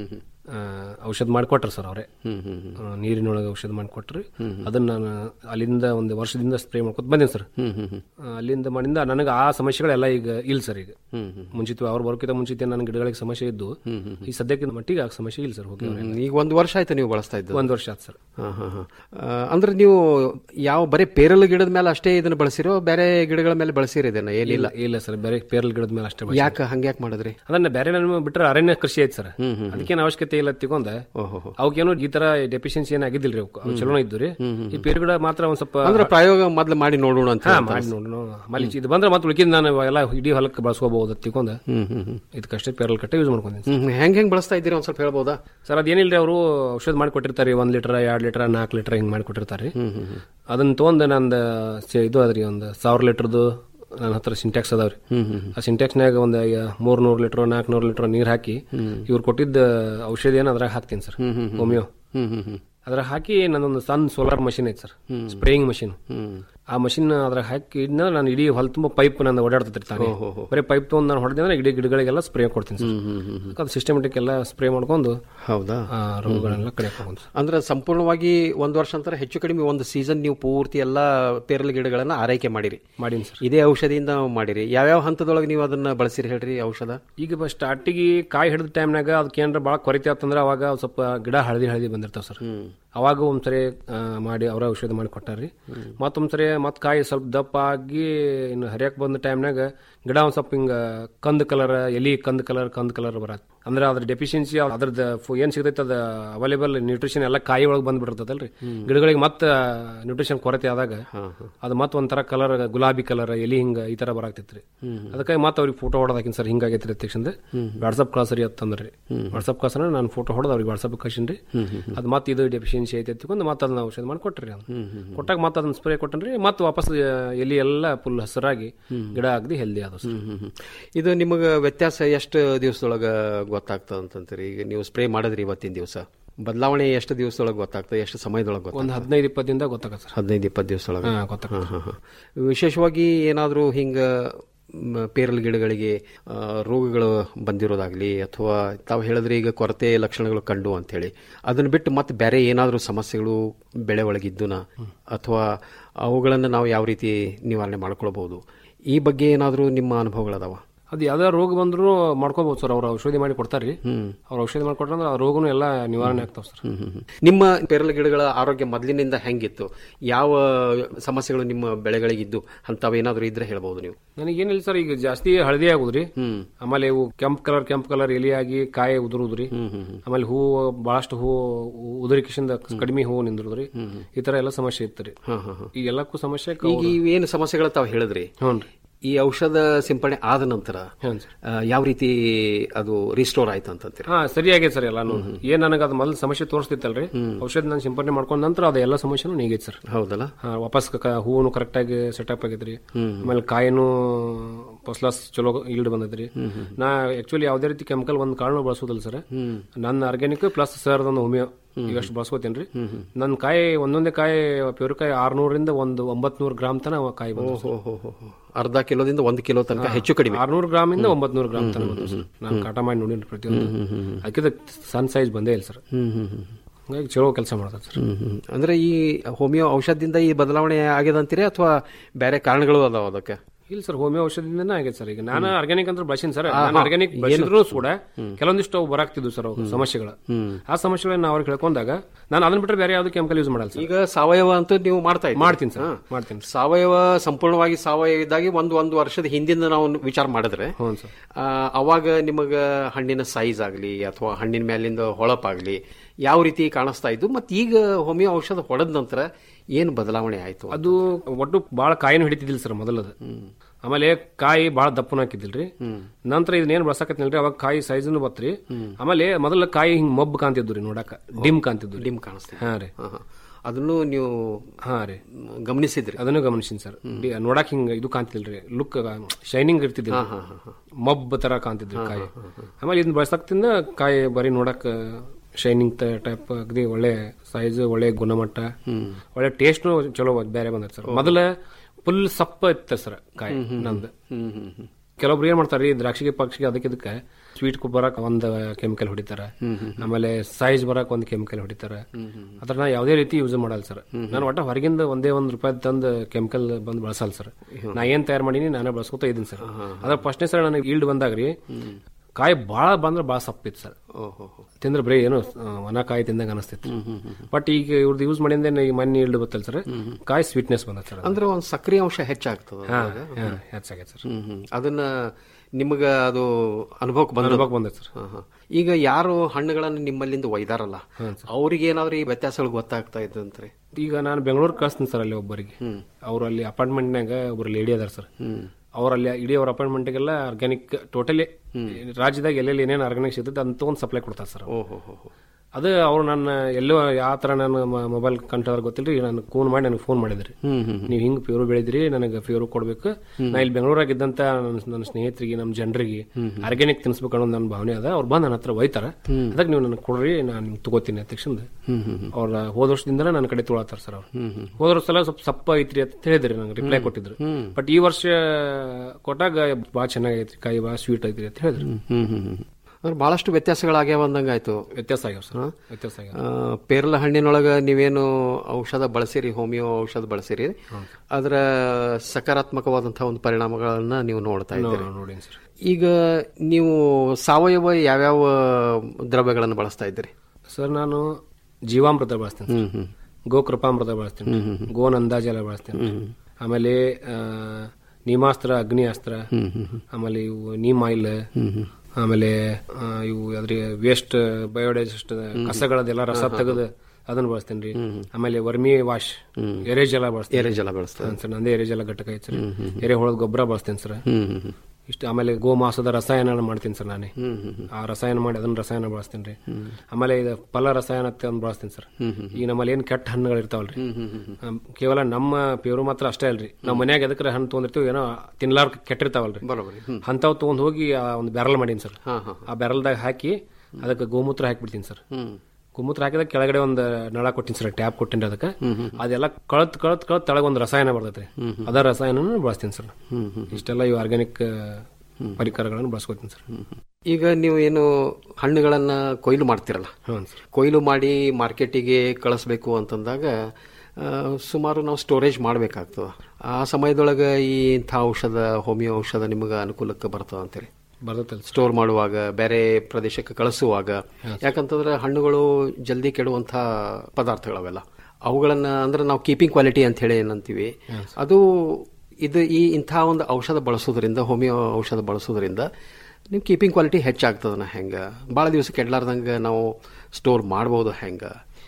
ಆ, ಔಷಧ ಮಾಡಿಕೊಟ್ರು ಸರ್ ಅವರೇ ನೀರಿನೊಳಗೆ ಔಷಧ ಮಾಡಿಕೊಟ್ರಿ ಅದನ್ನ ನಾನು ಅಲ್ಲಿಂದ ಒಂದು ವರ್ಷದಿಂದ ಸ್ಪ್ರೇ ಮಾಡ್ಕೊತ ಬಂದೇನೆ ಸರ್ ಆ, ಅಲ್ಲಿಂದ ಮಾಡಿಂದ ನನಗೆ ಆ ಸಮಸ್ಯೆಗಳೆಲ್ಲ ಈಗ ಇಲ್ಲ ಸರ್ ಈಗ ಮುಂಚಿತ ಅವ್ರು ಬರೋಕ್ಕಿಂತ ಮುಂಚಿತ ನನ್ನ ಗಿಡಗಳಿಗೆ ಸಮಸ್ಯೆ ಇದ್ದು ಈ ಸದ್ಯಕ್ಕೆ ಮಟ್ಟಿಗೆ ಆ ಸಮಸ್ಯೆ ಇಲ್ಲ ಸರ್ ಹೋಗಿ ಈಗ ಒಂದು ವರ್ಷ ಆಯ್ತು ನೀವು ಬಳಸ್ತಾ ಇದ್ದು ಒಂದು ವರ್ಷ ಆಯ್ತು ಸರ್ ಹಾ, ಹಾ, ಹಾ. ಆ, ಅಂದ್ರೆ ನೀವು ಯಾವ ಬರೀ ಪೇರಲ ಗಿಡದ ಮೇಲೆ ಅಷ್ಟೇ ಇದನ್ನ ಬಳಸಿರೋ ಬೇರೆ ಗಿಡಗಳ ಮೇಲೆ ಬಳಸಿರೋ ಇದನ್ನ ಏನಿಲ್ಲ ಇಲ್ಲ ಸರ್ ಬೇರೆ ಪೇರಲ್ ಗಿಡದ ಮೇಲೆ ಅಷ್ಟೇ ಬಳಸಿದ್ದು. ಯಾಕೆ ಹಂಗ್ಯಾಕ್ ಮಾಡಿದ್ರಿ ಅದನ್ನ ಬೇರೆ ನನ್ನ ಬಿಟ್ರೆ ಅರಣ್ಯ ಕೃಷಿ ಐತೆ ಸರ್ ಅದಕ್ಕೇನು ಅವಶ್ಯಕತೆ ಇಲ್ಲ ತಿಳ್ಕೊಂಡ ಅವಕ್ಕೇನು ಈ ತರ ಡೆಫಿಷಿಯನ್ಸಿ ಏನ್ ಆಗಿದ್ದಿಲ್ರಿ ಅವಕ್ಕೆ ಅವು ಚಲೋ ಇದ್ದು ರೀ ಈ ಪೇರು ಗಿಡ ಮಾತ್ರ ಒಂದ್ ಸ್ವಲ್ಪ ಅಂದ್ರೆ ಪ್ರಯೋಗ ಮೊದ್ಲು ಮಾಡಿ ನೋಡೋಣ ಅಂತ ಹಾ, ಹೇಳ್ತಾರೆ. ಮಾಡಿ ನೋಡೋಣ ಆಮೇಲೆ ಇದು ಬಂದ್ರೆ ಮತ್ತೆ ಉಳಿಕಿದ ನಾನು ಎಲ್ಲ ಇಡೀ ಹೊಲಕ್ಕೆ ಬಳಸ್ಕೋಬಹುದು ತಿಳ್ಕೊಂಡ ಇದಕ್ಕಷ್ಟೇ ಪೇರಲ್ ಕಟ್ಟೆ ಯೂಸ್ ಮಾಡ್ಕೊಂತೀನಿ ಹ್ಮ್, ಹ್ಮ್. ಹೆಂಗ್ ಹೆಂಗ್ ಬಳಸ್ತಾ ಇದ್ದೀರಿ ಒಂದ್ ಸ್ವಲ್ಪ ಹೇಳ್ಬೋದಾ ಸರ್ ಅದೇನಿಲ್ರಿ ಅವರು ಔಷಧ ಮಾಡಿ ಕೊಟ್ಟಿರ್ತಾರೆ ಒಂದ್ ಲೀಟರ್ ಎರಡ್ ಲೀಟರ್ ನಾಲ್ಕು ಲೀಟರ್ ಹಿಂಗ್ ಮಾಡಿ ಕೊಟ್ಟಿರ್ತಾರೆ ಅದನ್ನ ತೊಗೊಂಡ್ ನಂದು ಸ- ಇದು ಅದ್ರಿ ಒಂದು ಸಾವಿರ ಲೀಟರ್ದು ನನ್ನ ಹತ್ರ ಸಿಂಟ್ಯಾಕ್ಸ್ ಅದಾವ್ರಿ ಆ ಸಿಂಟ್ಯಾಕ್ಸ್ನಾಗ ಒಂದು ಮೂರ್ ನೂರ್ ಲೀಟರ್ ನಾಲ್ಕು ನೂರ್ ಲೀಟರ್ ನೀರ್ ಹಾಕಿ ಇವ್ರು ಕೊಟ್ಟಿದ್ದ ಔಷಧಿ ಏನ್ ಅದ್ರಾಗ ಹಾಕ್ತೀನಿ ಸರ್ ಹೋಮಿಯೋ ಅದ್ರಾಗ ಹಾಕಿ ನನ್ನೊಂದು ಸಣ್ಣ ಸೋಲಾರ್ ಮಷಿನ್ ಐತೆ ಸರ್ ಸ್ಪ್ರೇಯಿಂಗ್ ಮಷಿನ್ ಆ ಮಷಿನ್ ಅದ್ರಾಗ ಹಾಕಿ ಇದ್ನ ನಾನು ಇಡೀ ಹೊಲ ತುಂಬ ಪೈಪ್ ನಾನು ಓಡಾಡ್ತೈತ್ರಿ ತಾನೇ ಬರೀ ಪೈಪ್ ತೊಗೊಂಡು ನಾನು ಹೊಡೆದ್ರೆ ಅಂದ್ರೆ ಇಡೀ ಗಿಡಗಳಿಗೆಲ್ಲ ಸ್ಪ್ರೇ ಕೊಡ್ತೀನಿ ಸರ್ ಅದು ಸಿಸ್ಟಮೆಟಿಕ್ ಎಲ್ಲ ಸ್ಪ್ರೇ ಮಾಡ್ಕೊಂಡು ಹೌದಾ ಆ ರೋಗಗಳೆಲ್ಲ ಕಡೆ ಹೋಗೋದು ಸರ್ ಅಂದ್ರೆ ಸಂಪೂರ್ಣವಾಗಿ ಒಂದು ವರ್ಷ ಅಂತರ ಹೆಚ್ಚು ಕಡಿಮೆ ಒಂದು ಸೀಸನ್ ನೀವು ಪೂರ್ತಿ ಎಲ್ಲ ಪೇರಲ ಗಿಡಗಳನ್ನ ಆರೈಕೆ ಮಾಡಿರಿ ಮಾಡೀನಿ ಸರ್ ಇದೇ ಔಷಧಿಯಿಂದ ಮಾಡಿರಿ ಯಾವ್ಯಾವ ಹಂತದೊಳಗೆ ನೀವು ಅದನ್ನ ಬಳಸಿರಿ ಹೇಳ್ರಿ ಔಷಧ ಈಗ ಸ್ಟಾರ್ಟಿಗೆ ಕಾಯಿ ಹಿಡಿದ ಟೈಮ್ನಾಗ ಅದಕ್ಕೆ ಏನಾರ ಭಾಳ ಕೊರತೆ ಆತಂದ್ರೆ ಅವಾಗ ಒಂದ್ ಸ್ವಲ್ಪ ಗಿಡ ಹಳದಿ ಹಳದಿ ಬಂದಿರ್ತಾವ ಸರ್ ಅವಾಗ ಒಂದ್ಸರಿ ಆ, ಮಾಡಿ ಅವರ ಔಷಧ ಮಾಡಿ ಕೊಟ್ಟಾರ್ರಿ ಮತ್ತೊಂದ್ಸರಿ ಮತ್ ಕಾಯಿ ಸ್ವಲ್ಪ ದಪ್ಪ ಆಗಿ ಇನ್ನು ಹರಿಯಕ್ ಬಂದ ಟೈಮ್ನಾಗ ಗಿಡ ಒಂದ್ ಸ್ವಲ್ಪ ಹಿಂಗ ಕಂದ್ ಕಲರ್ ಎಲಿ ಕಂದ್ ಕಲರ್ ಕಂದ್ ಕಲರ್ ಬರತ್ ಅಂದ್ರೆ ಅದ್ರ ಡೆಫಿಷಿಯನ್ಸಿ ಅದ್ರದ್ದು ಫು- ಏನ್ ಸಿಗತೈತೆ ಅದ ಅವೈಲೇಬಲ್ ನ್ಯೂಟ್ರಿಷನ್ ಎಲ್ಲ ಕಾಯಿ ಒಳಗೆ ಬಂದ್ಬಿಡ್ತದಲ್ರಿ ಗಿಡಗಳಿಗೆ ಮತ್ತೆ ನ್ಯೂಟ್ರಿಷನ್ ಕೊರತೆ ಆದಾಗ ಅದು ಮತ್ತೆ ಒಂಥರ ಕಲರ್ ಗುಲಾಬಿ ಕಲರ್ ಎಲಿ ಹಿಂಗ ಈ ತರ ಬರಾಕ್ತಿತ್ರಿ ಅದಕ್ಕಾಗಿ ಮತ್ತೆ ಅವ್ರಿಗೆ ಫೋಟೋ ಹೊಡೋದಾಕಿನ್ ಸರ್ ಹಿಂಗಾಗೈತ್ರಿ ತಕ್ಷಣ ವಾಟ್ಸಪ್ ಕಳ್ಸರಿ ಅಂತಂದ್ರಿ ವಾಟ್ಸಪ್ ಕಳ್ಸನ ನಾನು ಫೋಟೋ ಹೊಡೆದು ಅವ್ರಿಗೆ ವಾಟ್ಸಪ್ ಕಳ್ಸಿನ್ರಿ ಅದು ಮತ್ತೆ ಇದು ಡೆಫಿಷಿಯನ್ಸಿ ಐತೆ ತಿಳ್ಕೊಂಡು ಮತ್ತೆ ಅದನ್ನ ಔಷಧ ಮಾಡಿ ಕೊಟ್ರಿ ಅದು ಕೊಟ್ಟಾಗ ಮತ್ತೆ ಅದನ್ನ ಸ್ಪ್ರೇ ಕೊಟ್ಟನ್ರಿ ಮತ್ತೆ ವಾಪಸ್ ಆ, ಎಲಿ ಎಲ್ಲ ಫುಲ್ ಹಸಿರಾಗಿ ಗಿಡ ಆಗದಿ ಹೆಲ್ದಿ ಆದ ಸರ್ ಇದು ನಿಮಗೆ ವ್ಯತ್ಯಾಸ ಎಷ್ಟು ದಿವಸದೊಳಗ ಗೊತ್ತಾಗ್ತದ ಅಂತಂತೀರಿ ಈಗ ನೀವು ಸ್ಪ್ರೇ ಮಾಡಿದ್ರಿ ಇವತ್ತಿನ ದಿವಸ ಬದಲಾವಣೆ ಎಷ್ಟು ದಿವಸದೊಳಗೆ ಗೊತ್ತಾಗ್ತದೆ ಎಷ್ಟು ಸಮಯದೊಳಗೆ ಒಂದು ಹದಿನೈದು ಇಪ್ಪತ್ತು ದಿನದಾಗ ಗೊತ್ತಾಗ ಸರ್ ಹದಿನೈದು ಇಪ್ಪತ್ತು ದಿವಸದೊಳಗೆ ಹಾ, ಗೊತ್ತಾಗ್ತದೆ. ಹಾ, ಹಾ, ಹಾ. ವಿಶೇಷವಾಗಿ ಏನಾದರೂ ಹಿಂಗ ಮ್, ಪೇರಲ ಗಿಡಗಳಿಗೆ ಆ, ರೋಗಗಳು ಬಂದಿರೋದಾಗ್ಲಿ ಅಥವಾ ತಾವು ಹೇಳಿದ್ರೆ ಈಗ ಕೊರತೆ ಲಕ್ಷಣಗಳು ಕಂಡು ಅಂತ ಹೇಳಿ ಅದನ್ನ ಬಿಟ್ಟು ಮತ್ತೆ ಬೇರೆ ಏನಾದರೂ ಸಮಸ್ಯೆಗಳು ಬೆಳೆ ಒಳಗಿದ್ದುನ ಅಥವಾ ಅವುಗಳನ್ನು ನಾವು ಯಾವ ರೀತಿ ನಿವಾರಣೆ ಮಾಡ್ಕೊಳ್ಬಹುದು ಈ ಬಗ್ಗೆ ಏನಾದರೂ ನಿಮ್ಮ ಅನುಭವಗಳದಾವ ಅದು ಯಾವ್ದಾರ ರೋಗ ಬಂದ್ರು ಮಾಡ್ಕೋಬಹುದು ಸರ್ ಅವ್ರು ಔಷಧಿ ಮಾಡಿ ಕೊಡ್ತಾರ್ರಿ ಅವ್ರು ಔಷಧಿ ಮಾಡಿ ಕೊಟ್ರಂದ್ರೆ ಆ ರೋಗನು ಎಲ್ಲ ನಿವಾರಣೆ ಆಗ್ತಾವ ಸರ್ ನಿಮ್ಮ ಪೇರಲ ಗಿಡಗಳ ಆರೋಗ್ಯ ಮೊದಲಿನಿಂದ ಹೆಂಗಿತ್ತು ಯಾವ ಸಮಸ್ಯೆಗಳು ನಿಮ್ಮ ಬೆಳೆಗಳಿಗಿದ್ದು ಅಂತಾವೇನಾದ್ರೂ ಇದ್ರೆ ಹೇಳ್ಬಹುದು ನೀವು ನನಗೇನಿಲ್ಲ ಸರ್ ಈಗ ಜಾಸ್ತಿ ಹಳದಿ ಆಗುದ್ರಿ ಆಮೇಲೆ ಇವು ಕೆಂಪ್ ಕಲರ್ ಕೆಂಪ್ ಕಲರ್ ಎಲಿ ಆಗಿ ಕಾಯಿ ಉದುರುದ್ರಿ ಆಮೇಲೆ ಹೂವು ಬಹಳಷ್ಟು ಹೂ ಉದುರಿಕಿಸಿಂದ ಕಡಿಮೆ ಹೂವು ನಿಂದ್ರದ್ರಿ ಈ ತರ ಎಲ್ಲ ಸಮಸ್ಯೆ ಇತ್ತು ರೀ ಈ ಎಲ್ಲಕ್ಕೂ ಸಮಸ್ಯೆ ಈಗ ಇವೇನು ಸಮಸ್ಯೆಗಳು ತಾವು ಹೇಳಿದ್ರಿ ಹ್ಞೂನ್ರಿ ಈ ಔಷಧ ಸಿಂಪಡಣೆ ಆದ ನಂತರ ಆ, ಯಾವ ರೀತಿ ಅದು ರಿಸ್ಟೋರ್ ಆಯ್ತು ಅಂತಂತೀರಿ ಹಾ ಸರಿ ಆಗೈತೆ ಸರ್ ಎಲ್ಲಾನು ಏನ್ ನನಗೆ ಅದು ಮೊದಲು ಸಮಸ್ಯೆ ತೋರಿಸ್ತಿತ್ತಲ್ರಿ ಔಷಧ ನಾನು ಸಿಂಪಡಣೆ ಮಾಡ್ಕೊಂಡ ನಂತರ ಅದು ಎಲ್ಲ ಸಮಸ್ಯೆನೂ ನೀಗೈತೆ ಸರ್ ಹೌದಲ್ಲ ಹಾ, ವಾಪಸ್ ಕ- ಹೂವು ಕರೆಕ್ಟ್ ಆಗಿ ಸೆಟಪ್ ಆಗೈತ್ರಿ ಆಮೇಲೆ ಕಾಯಿನೂ ಫಸ್ಲಾಸ್ ಚಲೋ ಈಲ್ಡ್ ಬಂದೈತ್ರಿ ನಾ ಆಕ್ಚುಲಿ ಯಾವ್ದೇ ರೀತಿ ಕೆಮಿಕಲ್ ಒಂದ್ ಕಾರಣ ಬಳಸೋದಿಲ್ಲ ಸರ್ ನನ್ನ ಆರ್ಗ್ಯಾನಿಕ್ ಪ್ಲಸ್ ಸರ್ ಒಂದು ಹೋಮಿಯೋ ಇವಷ್ಟು ಬಳಸ್ಕೋತೇನ್ರಿ ನನ್ನ ಕಾಯಿ ಒಂದೊಂದೇ ಕಾಯಿ ಪ್ಯೂರಿಕಾಯಿ ಆರ್ನೂರಿಂದ ಒಂದು ಒಂಬತ್ನೂರು ಗ್ರಾಮ್ ತನ ಕಾಯಿ ಬಂದು ಓಹೋ ಹೋ ಹೋ ಹೋ. ಅರ್ಧ ಕಿಲೋದಿಂದ ಒಂದು ಕಿಲೋ ತನಕ ಹೆಚ್ಚು ಕಡಿಮೆ ಆರ್ನೂರು ಗ್ರಾಮ್ ಇಂದ ಒಂಬತ್ನೂರು ಗ್ರಾಮ್ ತನಕ ಬಂದು ಸರ್ ನಾನು ಕಾಟ ಮಾಡಿ ನೋಡಿನಿ ಪ್ರತಿಯೊಂದು ಅದಕ್ಕೆ ಸಣ್ಣ ಸೈಜ್ ಬಂದೇ ಇಲ್ಲ ಸರ್ ಹ್ಮ್ ಹ್ಮ್ ಹ್ಮ್ ಹಂಗಾಗಿ ಚಲೋ ಕೆಲಸ ಮಾಡ್ತಾರೆ ಸರ್ ಹ್ಮ್ ಹ್ಮ್. ಅಂದ್ರೆ ಈ ಹೋಮಿಯೋ ಔಷಧದಿಂದ ಈ ಬದಲಾವಣೆ ಆಗ್ಯದ ಅಂತೀರಿ ಅಥವಾ ಬೇರೆ ಕಾರಣಗಳು ಅದಾವ ಅದಕ್ಕೆ ಇಲ್ಲ ಸರ್ ಹೋಮಿಯೋ ಔಷಧದಿಂದನೇ ಆಗೈತೆ ಸರ್ ಈಗ ನಾನು ಆರ್ಗ್ಯಾನಿಕ್ ಅಂತ ಬಳಸಿನಿ ಸರ್ ಆ, ನಾನು ಹಾ. ಆರ್ಗ್ಯಾನಿಕ್ ಏನು? ಬಳಸಿದ್ರು ಕೂಡ ಕೆಲವೊಂದಿಷ್ಟು ಅವು ಬರಾಕ್ತಿದ್ವು ಸರ್ ಅವು ಸಮಸ್ಯೆಗಳು ಆ ಸಮಸ್ಯೆಗಳನ್ನ ಅವ್ರಿಗೆ ಹೇಳ್ಕೊಂಡಾಗ ನಾನು ಅದನ್ನ ಬಿಟ್ಟರೆ ಬೇರೆ ಯಾವ್ದು ಕೆಮಿಕಲ್ ಯೂಸ್ ಮಾಡಲ್ಲ ಸರ್ ಈಗ ಸಾವಯವ ಅಂತೂ ನೀವು ಮಾಡ್ತಾ ಇದ್ದೀರಿ. ಮಾಡ್ತೀನಿ ಸರ್ ಹಾ. ಮಾಡ್ತೀನಿ ಸಾವಯವ ಸಂಪೂರ್ಣವಾಗಿ ಸಾವಯವ ಇದ್ದಾಗಿ ಒಂದು ಒಂದು ವರ್ಷದ ಹಿಂದಿಂದ ನಾವು ವಿಚಾರ ಮಾಡಿದ್ರೆ ಹ್ಞೂ ಸರ್ ಆ, ಅವಾಗ ನಿಮಗ ಹಣ್ಣಿನ ಸೈಜ್ ಆಗಲಿ ಅಥವಾ ಹಣ್ಣಿನ ಮೇಲಿಂದ ಹೊಳಪಾಗ್ಲಿ ಯಾವ ರೀತಿ ಕಾಣಿಸ್ತಾ ಇದ್ದು ಮತ್ತೆ ಈಗ ಹೋಮಿಯೋ ಔಷಧ ಹೊಡೆದ ನಂತರ ಏನು ಬದಲಾವಣೆ ಆಯ್ತು ಅದು ಒಟ್ಟು ಭಾಳ ಕಾಯಿನೂ ಹಿಡಿತಿದ್ದಿಲ್ಲ ಸರ್ ಮೊದಲದು ಆಮೇಲೆ ಕಾಯಿ ಭಾಳ ದಪ್ಪನ ಹಾಕಿದ್ದಿಲ್ರಿ ನಂತರ ಇದನ್ನೇನು ಬಳಸಕತ್ತಿಲ್ರಿ ಅವಾಗ ಕಾಯಿ ಸೈಜ್ನು ಬತ್ರಿ ಆಮೇಲೆ ಮೊದಲ ಕಾಯಿ ಹಿಂಗ್ ಮಬ್ಬ್ ಕಾಣ್ತಿದ್ವು ರೀ ನೋಡಾಕ ಡಿಮ್ ಕಾಣ್ತಿದ್ವು ಡಿಮ್ ಕಾಣಿಸ್ತಿದೆ ಹಾ ರೀ ಅದನ್ನು ನೀವು ಹಾ ರೀ ಗಮನಿಸಿದ್ರಿ ಅದನ್ನು ಗಮನಿಸಿನ್ ಸರ್ ನೋಡಾಕ ಹಿಂಗ ಇದು ಕಾಣ್ತಿಲ್ರಿ ಲುಕ್ ಶೈನಿಂಗ್ ಇರ್ತಿದ್ದಿಲ್ಲ ಹಾ, ಹಾ, ಹಾ, ಮಬ್ಬ್ ತರ ಕಾಣ್ತಿದ್ರಿ ಕಾಯಿ ಆಮೇಲೆ ಇದನ್ನ ಬಳಸಕ್ತಿಂದ ಕಾಯಿ ಬರೀ ನೋಡಾಕ ಶೈನಿಂಗ್ ಟೈಪ್ ಅಗದಿ ಒಳ್ಳೆ ಸೈಜ್ ಒಳ್ಳೆ ಗುಣಮಟ್ಟ ಒಳ್ಳೆ ಟೇಸ್ಟ್ ಚಲೋ ಬೇರೆ ಬಂದೈತೆ ಸರ್ ಮೊದಲ ಫುಲ್ ಸಪ್ಪ ಇತ್ತ ಸರ್ ಕಾಯಿ ನಂದು ಕೆಲವೊಬ್ರು ಏನ್ ಮಾಡ್ತಾರ್ರಿ ದ್ರಾಕ್ಷಿಗೆ ಪಕ್ಷಿಗೆ ಅದಕ್ಕೆ ಇದಕ್ಕೆ ಸ್ವೀಟ್ ಬರಕ್ ಒಂದ್ ಕೆಮಿಕಲ್ ಹೊಡಿತಾರ ಆಮೇಲೆ ಸೈಜ್ ಬರಕ್ ಒಂದ್ ಕೆಮಿಕಲ್ ಹೊಡಿತಾರ ಅದ್ರ ನಾ ಯಾವುದೇ ರೀತಿ ಯೂಸ್ ಮಾಡಲ್ಲ ಸರ್ ನಾನು ಒಟ್ಟ ಹೊರಗಿಂದ ಒಂದೇ ಒಂದ್ ರೂಪಾಯಿ ತಂದು ಕೆಮಿಕಲ್ ಬಂದ್ ಬಳಸಲ್ಲ ಸರ್ ನಾ ಏನ್ ತಯಾರು ಮಾಡೀನಿ ನಾನೇ ಬಳಸ್ಕೊತಾ ಇದೀನಿ ಸರ್ ಅದ್ರ ಫಸ್ಟ್ನೇ ಸರ್ ನನಗೆ ಈಲ್ಡ್ ಬಂದಾಗ್ರಿ ಕಾಯಿ ಬಾಳ ಬಂದ್ರೆ ಬಾಳ ಸಪ್ಪಿತ್ತು ಸರ್ ತಿಂದ್ರೆ ಬರೀ ಏನೋ ಆ, ಒಣ ಕಾಯಿ ತಿಂದಂಗ ಅನಿಸ್ತಿತ್ತು ಬಟ್ ಈಗ ಇವ್ರದ್ದು ಯೂಸ್ ಮಾಡಿಂದ ಈ ಮಣ್ಣಿ ಈಲ್ಡ್ ಬತ್ತಲ್ಲ ಸರ್ ಕಾಯಿ ಸ್ವೀಟ್ನೆಸ್ ಬಂದ ಸರ್ ಅಂದ್ರೆ ಒಂದು ಸಕ್ರಿಯ ಅಂಶ ಹೆಚ್ಚಾಗ್ತದೆ ಹಾ, ಅದ್ರಾಗ. ಹಾ, ಹೆಚ್ಚಾಗೈತೆ ಸರ್ ಹ್ಮ್, ಹ್ಮ್. ಅದನ್ನ ನಿಮಗ ಅದು ಅನುಭವಕ್ಕೆ ಬಂದ ಅನುಭವಕ್ಕೆ ಬಂದೈತೆ ಸರ್ ಹಾ, ಹಾ. ಈಗ ಯಾರು ಹಣ್ಣುಗಳನ್ನು ನಿಮ್ಮಲ್ಲಿಂದ ಒಯ್ದಾರಲ್ಲ ಅವ್ರಿಗೆ ಏನಾದ್ರು ಈ ವ್ಯತ್ಯಾಸಗಳು ಗೊತ್ತಾಗ್ತಾ ಇದ್ದಂತ್ರಿ ಈಗ ನಾನು ಬೆಂಗಳೂರು ಕಳಿಸ್ತೀನಿ ಸರ್ ಅಲ್ಲಿ ಒಬ್ಬರಿಗೆ ಅವ್ರು ಅಲ್ಲಿ ಅಪಾರ್ಟ್ಮೆಂಟ್ನಾಗ ಒಬ್ರು ಲೇಡಿ ಅದಾರ ಸರ್ ಅವ್ರಲ್ಲಿ ಇಡೀ ಅವ್ರ ಅಪಾರ್ಟ್ಮೆಂಟ್ಗೆಲ್ಲ ಆರ್ಗ್ಯಾನಿಕ್ ಟೋಟಲಿ ರಾಜ್ಯದಾಗ ಎಲ್ಲೆಲ್ಲಿ ಏನೇನು ಆರ್ಗ್ಯಾನಿಕ್ ಸಿಗ್ತದೆ ಅದನ್ನ ತಗೊಂಡ್ ಸಪ್ಲೈ ಕೊಡ್ತಾರೆ ಸರ್ ಅವ್ರು. ಓಹೋ ಹೋ ಅದು ಅವ್ರು ನನ್ನ ಎಲ್ಲೋ ಯಾವ ತರ ನಾನು ಮೊಬೈಲ್ ಕಂಟ್ರೋಲ್ ಗೊತ್ತಿಲ್ರಿ ನಾನು ಫೋನ್ ಮಾಡಿ ನನಗೆ ಫೋನ್ ಮಾಡಿದ್ರಿ ನೀವು ಹಿಂಗ್ ಪ್ಯೂರ್ ಬೆಳೆದ್ರಿ ನನಗೆ ಪ್ಯೂರ್ ಕೊಡ್ಬೇಕು ನಾ ಇಲ್ಲಿ ಬೆಂಗಳೂರಾಗ ಇದ್ದಂತ ನನ್ನ ನನ್ನ ಸ್ನೇಹಿತರಿಗೆ ನಮ್ಮ ಜನರಿಗೆ ಆರ್ಗ್ಯಾನಿಕ್ ತಿನ್ಸ್ಬೇಕು ಅನ್ನೋ ನನ್ನ ಭಾವನೆ ಅದ ಅವ್ರು ಬಂದು ನನ್ನ ಹತ್ರ ಒಯ್ತಾರ ಅದಕ್ಕೆ ನೀವು ನನಗೆ ಕೊಡ್ರಿ ನಾನು ನಿಮ್ಗೆ ತಗೋತೀನಿ ಅಂತ ತಕ್ಷಣ ಅವ್ರ ಹೋದ ವರ್ಷದಿಂದ ನನ್ನ ಕಡೆ ತೊಳತ್ತಾರ ಸರ್ ಅವ್ರು ಹೋದ ವರ್ಷ ಸಲ ಸ್ವಲ್ಪ ಸಪ್ಪ ಐತ್ರಿ ಅಂತ ಹೇಳಿದ್ರಿ ನಂಗೆ ರಿಪ್ಲೈ ಕೊಟ್ಟಿದ್ರು ಬಟ್ ಈ ವರ್ಷ ಕೊಟ್ಟಾಗ ಭಾಳ ಚೆನ್ನಾಗೈತ್ರಿ ಕಾಯಿ ಭಾಳ ಸ್ವೀಟ್ ಐತ್ರಿ ಅಂತ ಹೇಳಿದ್ರು ಹ್ಮ್ ಹ್ಮ್ ಹ್ಮ್ ಅಂದ್ರೆ ಬಹಳಷ್ಟು ವ್ಯತ್ಯಾಸಗಳಾಗ್ಯಾವ ಅಂದಂಗ ಆಯ್ತು ವ್ಯತ್ಯಾಸ ಆಗ್ಯಾವ ಸರ್ ವ್ಯತ್ಯಾಸ ಆಗ್ಯಾವ ಆ, ಪೇರಲ ಹಣ್ಣಿನೊಳಗ ನೀವೇನು ಔಷಧ ಬಳಸಿರಿ ಹೋಮಿಯೋ ಔಷಧ ಬಳಸಿರಿ ಅದರ ಸಕಾರಾತ್ಮಕವಾದಂತಹ ಒಂದು ಪರಿಣಾಮಗಳನ್ನ ನೀವು ನೋಡ್ತಾ ಇದ್ದೀರಿ ನೋಡಿ ಸರ್ ಈಗ ನೀವು ಸಾವಯವ ಯಾವ್ಯಾವ ದ್ರವ್ಯಗಳನ್ನು ಬಳಸ್ತಾ ಇದ್ದೀರಿ ಸರ್ ನಾನು ಜೀವಾಮೃತ ಬಳಸ್ತೀನಿ ಸರ್. ಗೋಕೃಪಾಮೃತ ಬಳಸ್ತೀನಿ ಗೋನ್ ಅಂದಾಜೆಲ್ಲ ಬಳಸ್ತೀನಿ ಆಮೇಲೆ ಆ, ನೀಮಾಸ್ತ್ರ ಅಗ್ನಿ ಅಸ್ತ್ರ ಆಮೇಲೆ ಇವು ನೀಮ್ ಆಯಿಲ್ ಆಮೇಲೆ ಆ, ಇವು ಅದ್ರ ವೇಸ್ಟ್ ಬಯೋಡೈಜೆಸ್ಟ್ ಕಸಗಳದೆಲ್ಲ ರಸ ತೆಗೆದು ಅದನ್ನ ಬಳಸ್ತೀನಿ ರೀ ಆಮೇಲೆ ವರ್ಮಿ ವಾಶ್ ಎರೆಜಲ ಬಳಸ್ತೀನಿ ಎರೆಜಲ ಬಳಸ್ತಾ ಸರ್ ನಂದೇ ಎರೆಜಲ ಘಟಕ ಐತೆ ಸರ್ ಎರೆಹುಳದ ಗೊಬ್ಬರ ಬಳಸ್ತೀನಿ ಸರ್ ಇಷ್ಟು ಆಮೇಲೆ ಗೋಮಾಸದ ರಸಾಯನ ಮಾಡ್ತೀನಿ ಸರ್ ನಾನೇ ಆ ರಸಾಯನ ಮಾಡಿ ಅದನ್ನ ರಸಾಯನ ಬಳಸ್ತೀನಿ ರೀ ಆಮೇಲೆ ಇದು ಫಲ ರಸಾಯನ ಅಂತ ಒಂದು ಬಳಸ್ತೀನಿ ಸರ್ ಈಗ ನಮ್ಮಲ್ಲಿ ಏನ್ ಕೆಟ್ಟ ಹಣ್ಣುಗಳು ಇರ್ತಾವಲ್ರಿ ಆಮ್, ಕೇವಲ ನಮ್ಮ ಪೇರು ಮಾತ್ರ ಅಷ್ಟೇ ಅಲ್ರಿ ನಾವು ಮನ್ಯಾಗ ಎದಕ್ರೆ ಹಣ್ಣು ತೊಗೊಂಡಿರ್ತೀವಿ ಏನೋ ತಿನ್ಲಾರ್ ಕೆಟ್ಟಿರ್ತಾವಲ್ರಿ ಬರೋಬರಿ ಅಂತಾವ್ ತಗೊಂಡ್ ಹೋಗಿ ಆ ಒಂದು ಬ್ಯಾರಲ್ ಮಾಡೀನಿ ಸರ್ ಹಾ, ಹಾ, ಆ ಬ್ಯಾರಲ್ದಾಗ ಹಾಕಿ ಅದಕ್ಕೆ ಗೋಮೂತ್ರ ಹಾಕ್ಬಿಡ್ತೀನಿ ಸರ್ ಗೋಮೂತ್ರ ಹಾಕಿದಾಗ ಕೆಳಗಡೆ ಒಂದು ನಳ ಕೊಟ್ಟಿನಿ ಸರ್ ಟ್ಯಾಪ್ ಕೊಟ್ಟಿನಿ ಅದಕ್ಕೆ ಅದೆಲ್ಲ ಕಳತ್ ಕಳತ್ ಕಳತ್ ತೆಳಗ ಒಂದು ರಸಾಯನ ಬರ್ತೈತ್ರಿ ಅದ ರಸಾಯನ ಬಳಸ್ತೀನಿ ಸರ್ ಇಷ್ಟೆಲ್ಲ ಇವು ಆರ್ಗ್ಯಾನಿಕ್ ಪರಿಕರಗಳನ್ನು ಬಳಸ್ಕೊತೀನಿ ಸರ್ ಈಗ ನೀವು ಏನು ಹಣ್ಣುಗಳನ್ನ ಕೊಯ್ಲು ಮಾಡ್ತಿರಲ್ಲ ಕೊಯ್ಲು ಮಾಡಿ ಮಾರ್ಕೆಟಿಗೆ ಕಳಿಸ್ಬೇಕು ಅಂತಂದಾಗ ಆ, ಸುಮಾರು ನಾವು ಸ್ಟೋರೇಜ್ ಮಾಡಬೇಕಾಗ್ತದ ಆ ಸಮಯದೊಳಗೆ ಈ ಇಂಥ ಔಷಧ ಹೋಮಿಯೋ ಔಷಧ ನಿಮಗೆ ಅನುಕೂಲಕ್ಕೆ ಬರ್ತದ ಅಂತೇಳಿ ಬರ್ತೈತಲ್ಲ ಸ್ಟೋರ್ ಮಾಡುವಾಗ ಬೇರೆ ಪ್ರದೇಶಕ್ಕೆ ಕಳಿಸುವಾಗ ಯಾಕಂತಂದ್ರೆ ಹಣ್ಣುಗಳು ಜಲ್ದಿ ಕೆಡುವಂಥ ಪದಾರ್ಥಗಳವೆಲ್ಲ ಅವುಗಳನ್ನ ಅಂದ್ರೆ ನಾವು ಕೀಪಿಂಗ್ ಕ್ವಾಲಿಟಿ ಅಂತ ಹೇಳಿ ಏನಂತೀವಿ ಅದು ಇದು ಈ ಇಂಥ ಒಂದು ಔಷಧ ಬಳಸೋದ್ರಿಂದ ಹೋಮಿಯೋ ಔಷಧ ಬಳಸೋದ್ರಿಂದ ನೀವು ಕೀಪಿಂಗ್ ಕ್ವಾಲಿಟಿ ಹೆಚ್ಚಾಗ್ತದನ ಹೆಂಗೆ ಭಾಳ ದಿವಸ ಕೆಡ್ಲಾರ್ದಂಗೆ ನಾವು ಸ್ಟೋರ್ ಮಾಡ್ಬೋದು ಹೆಂಗೆ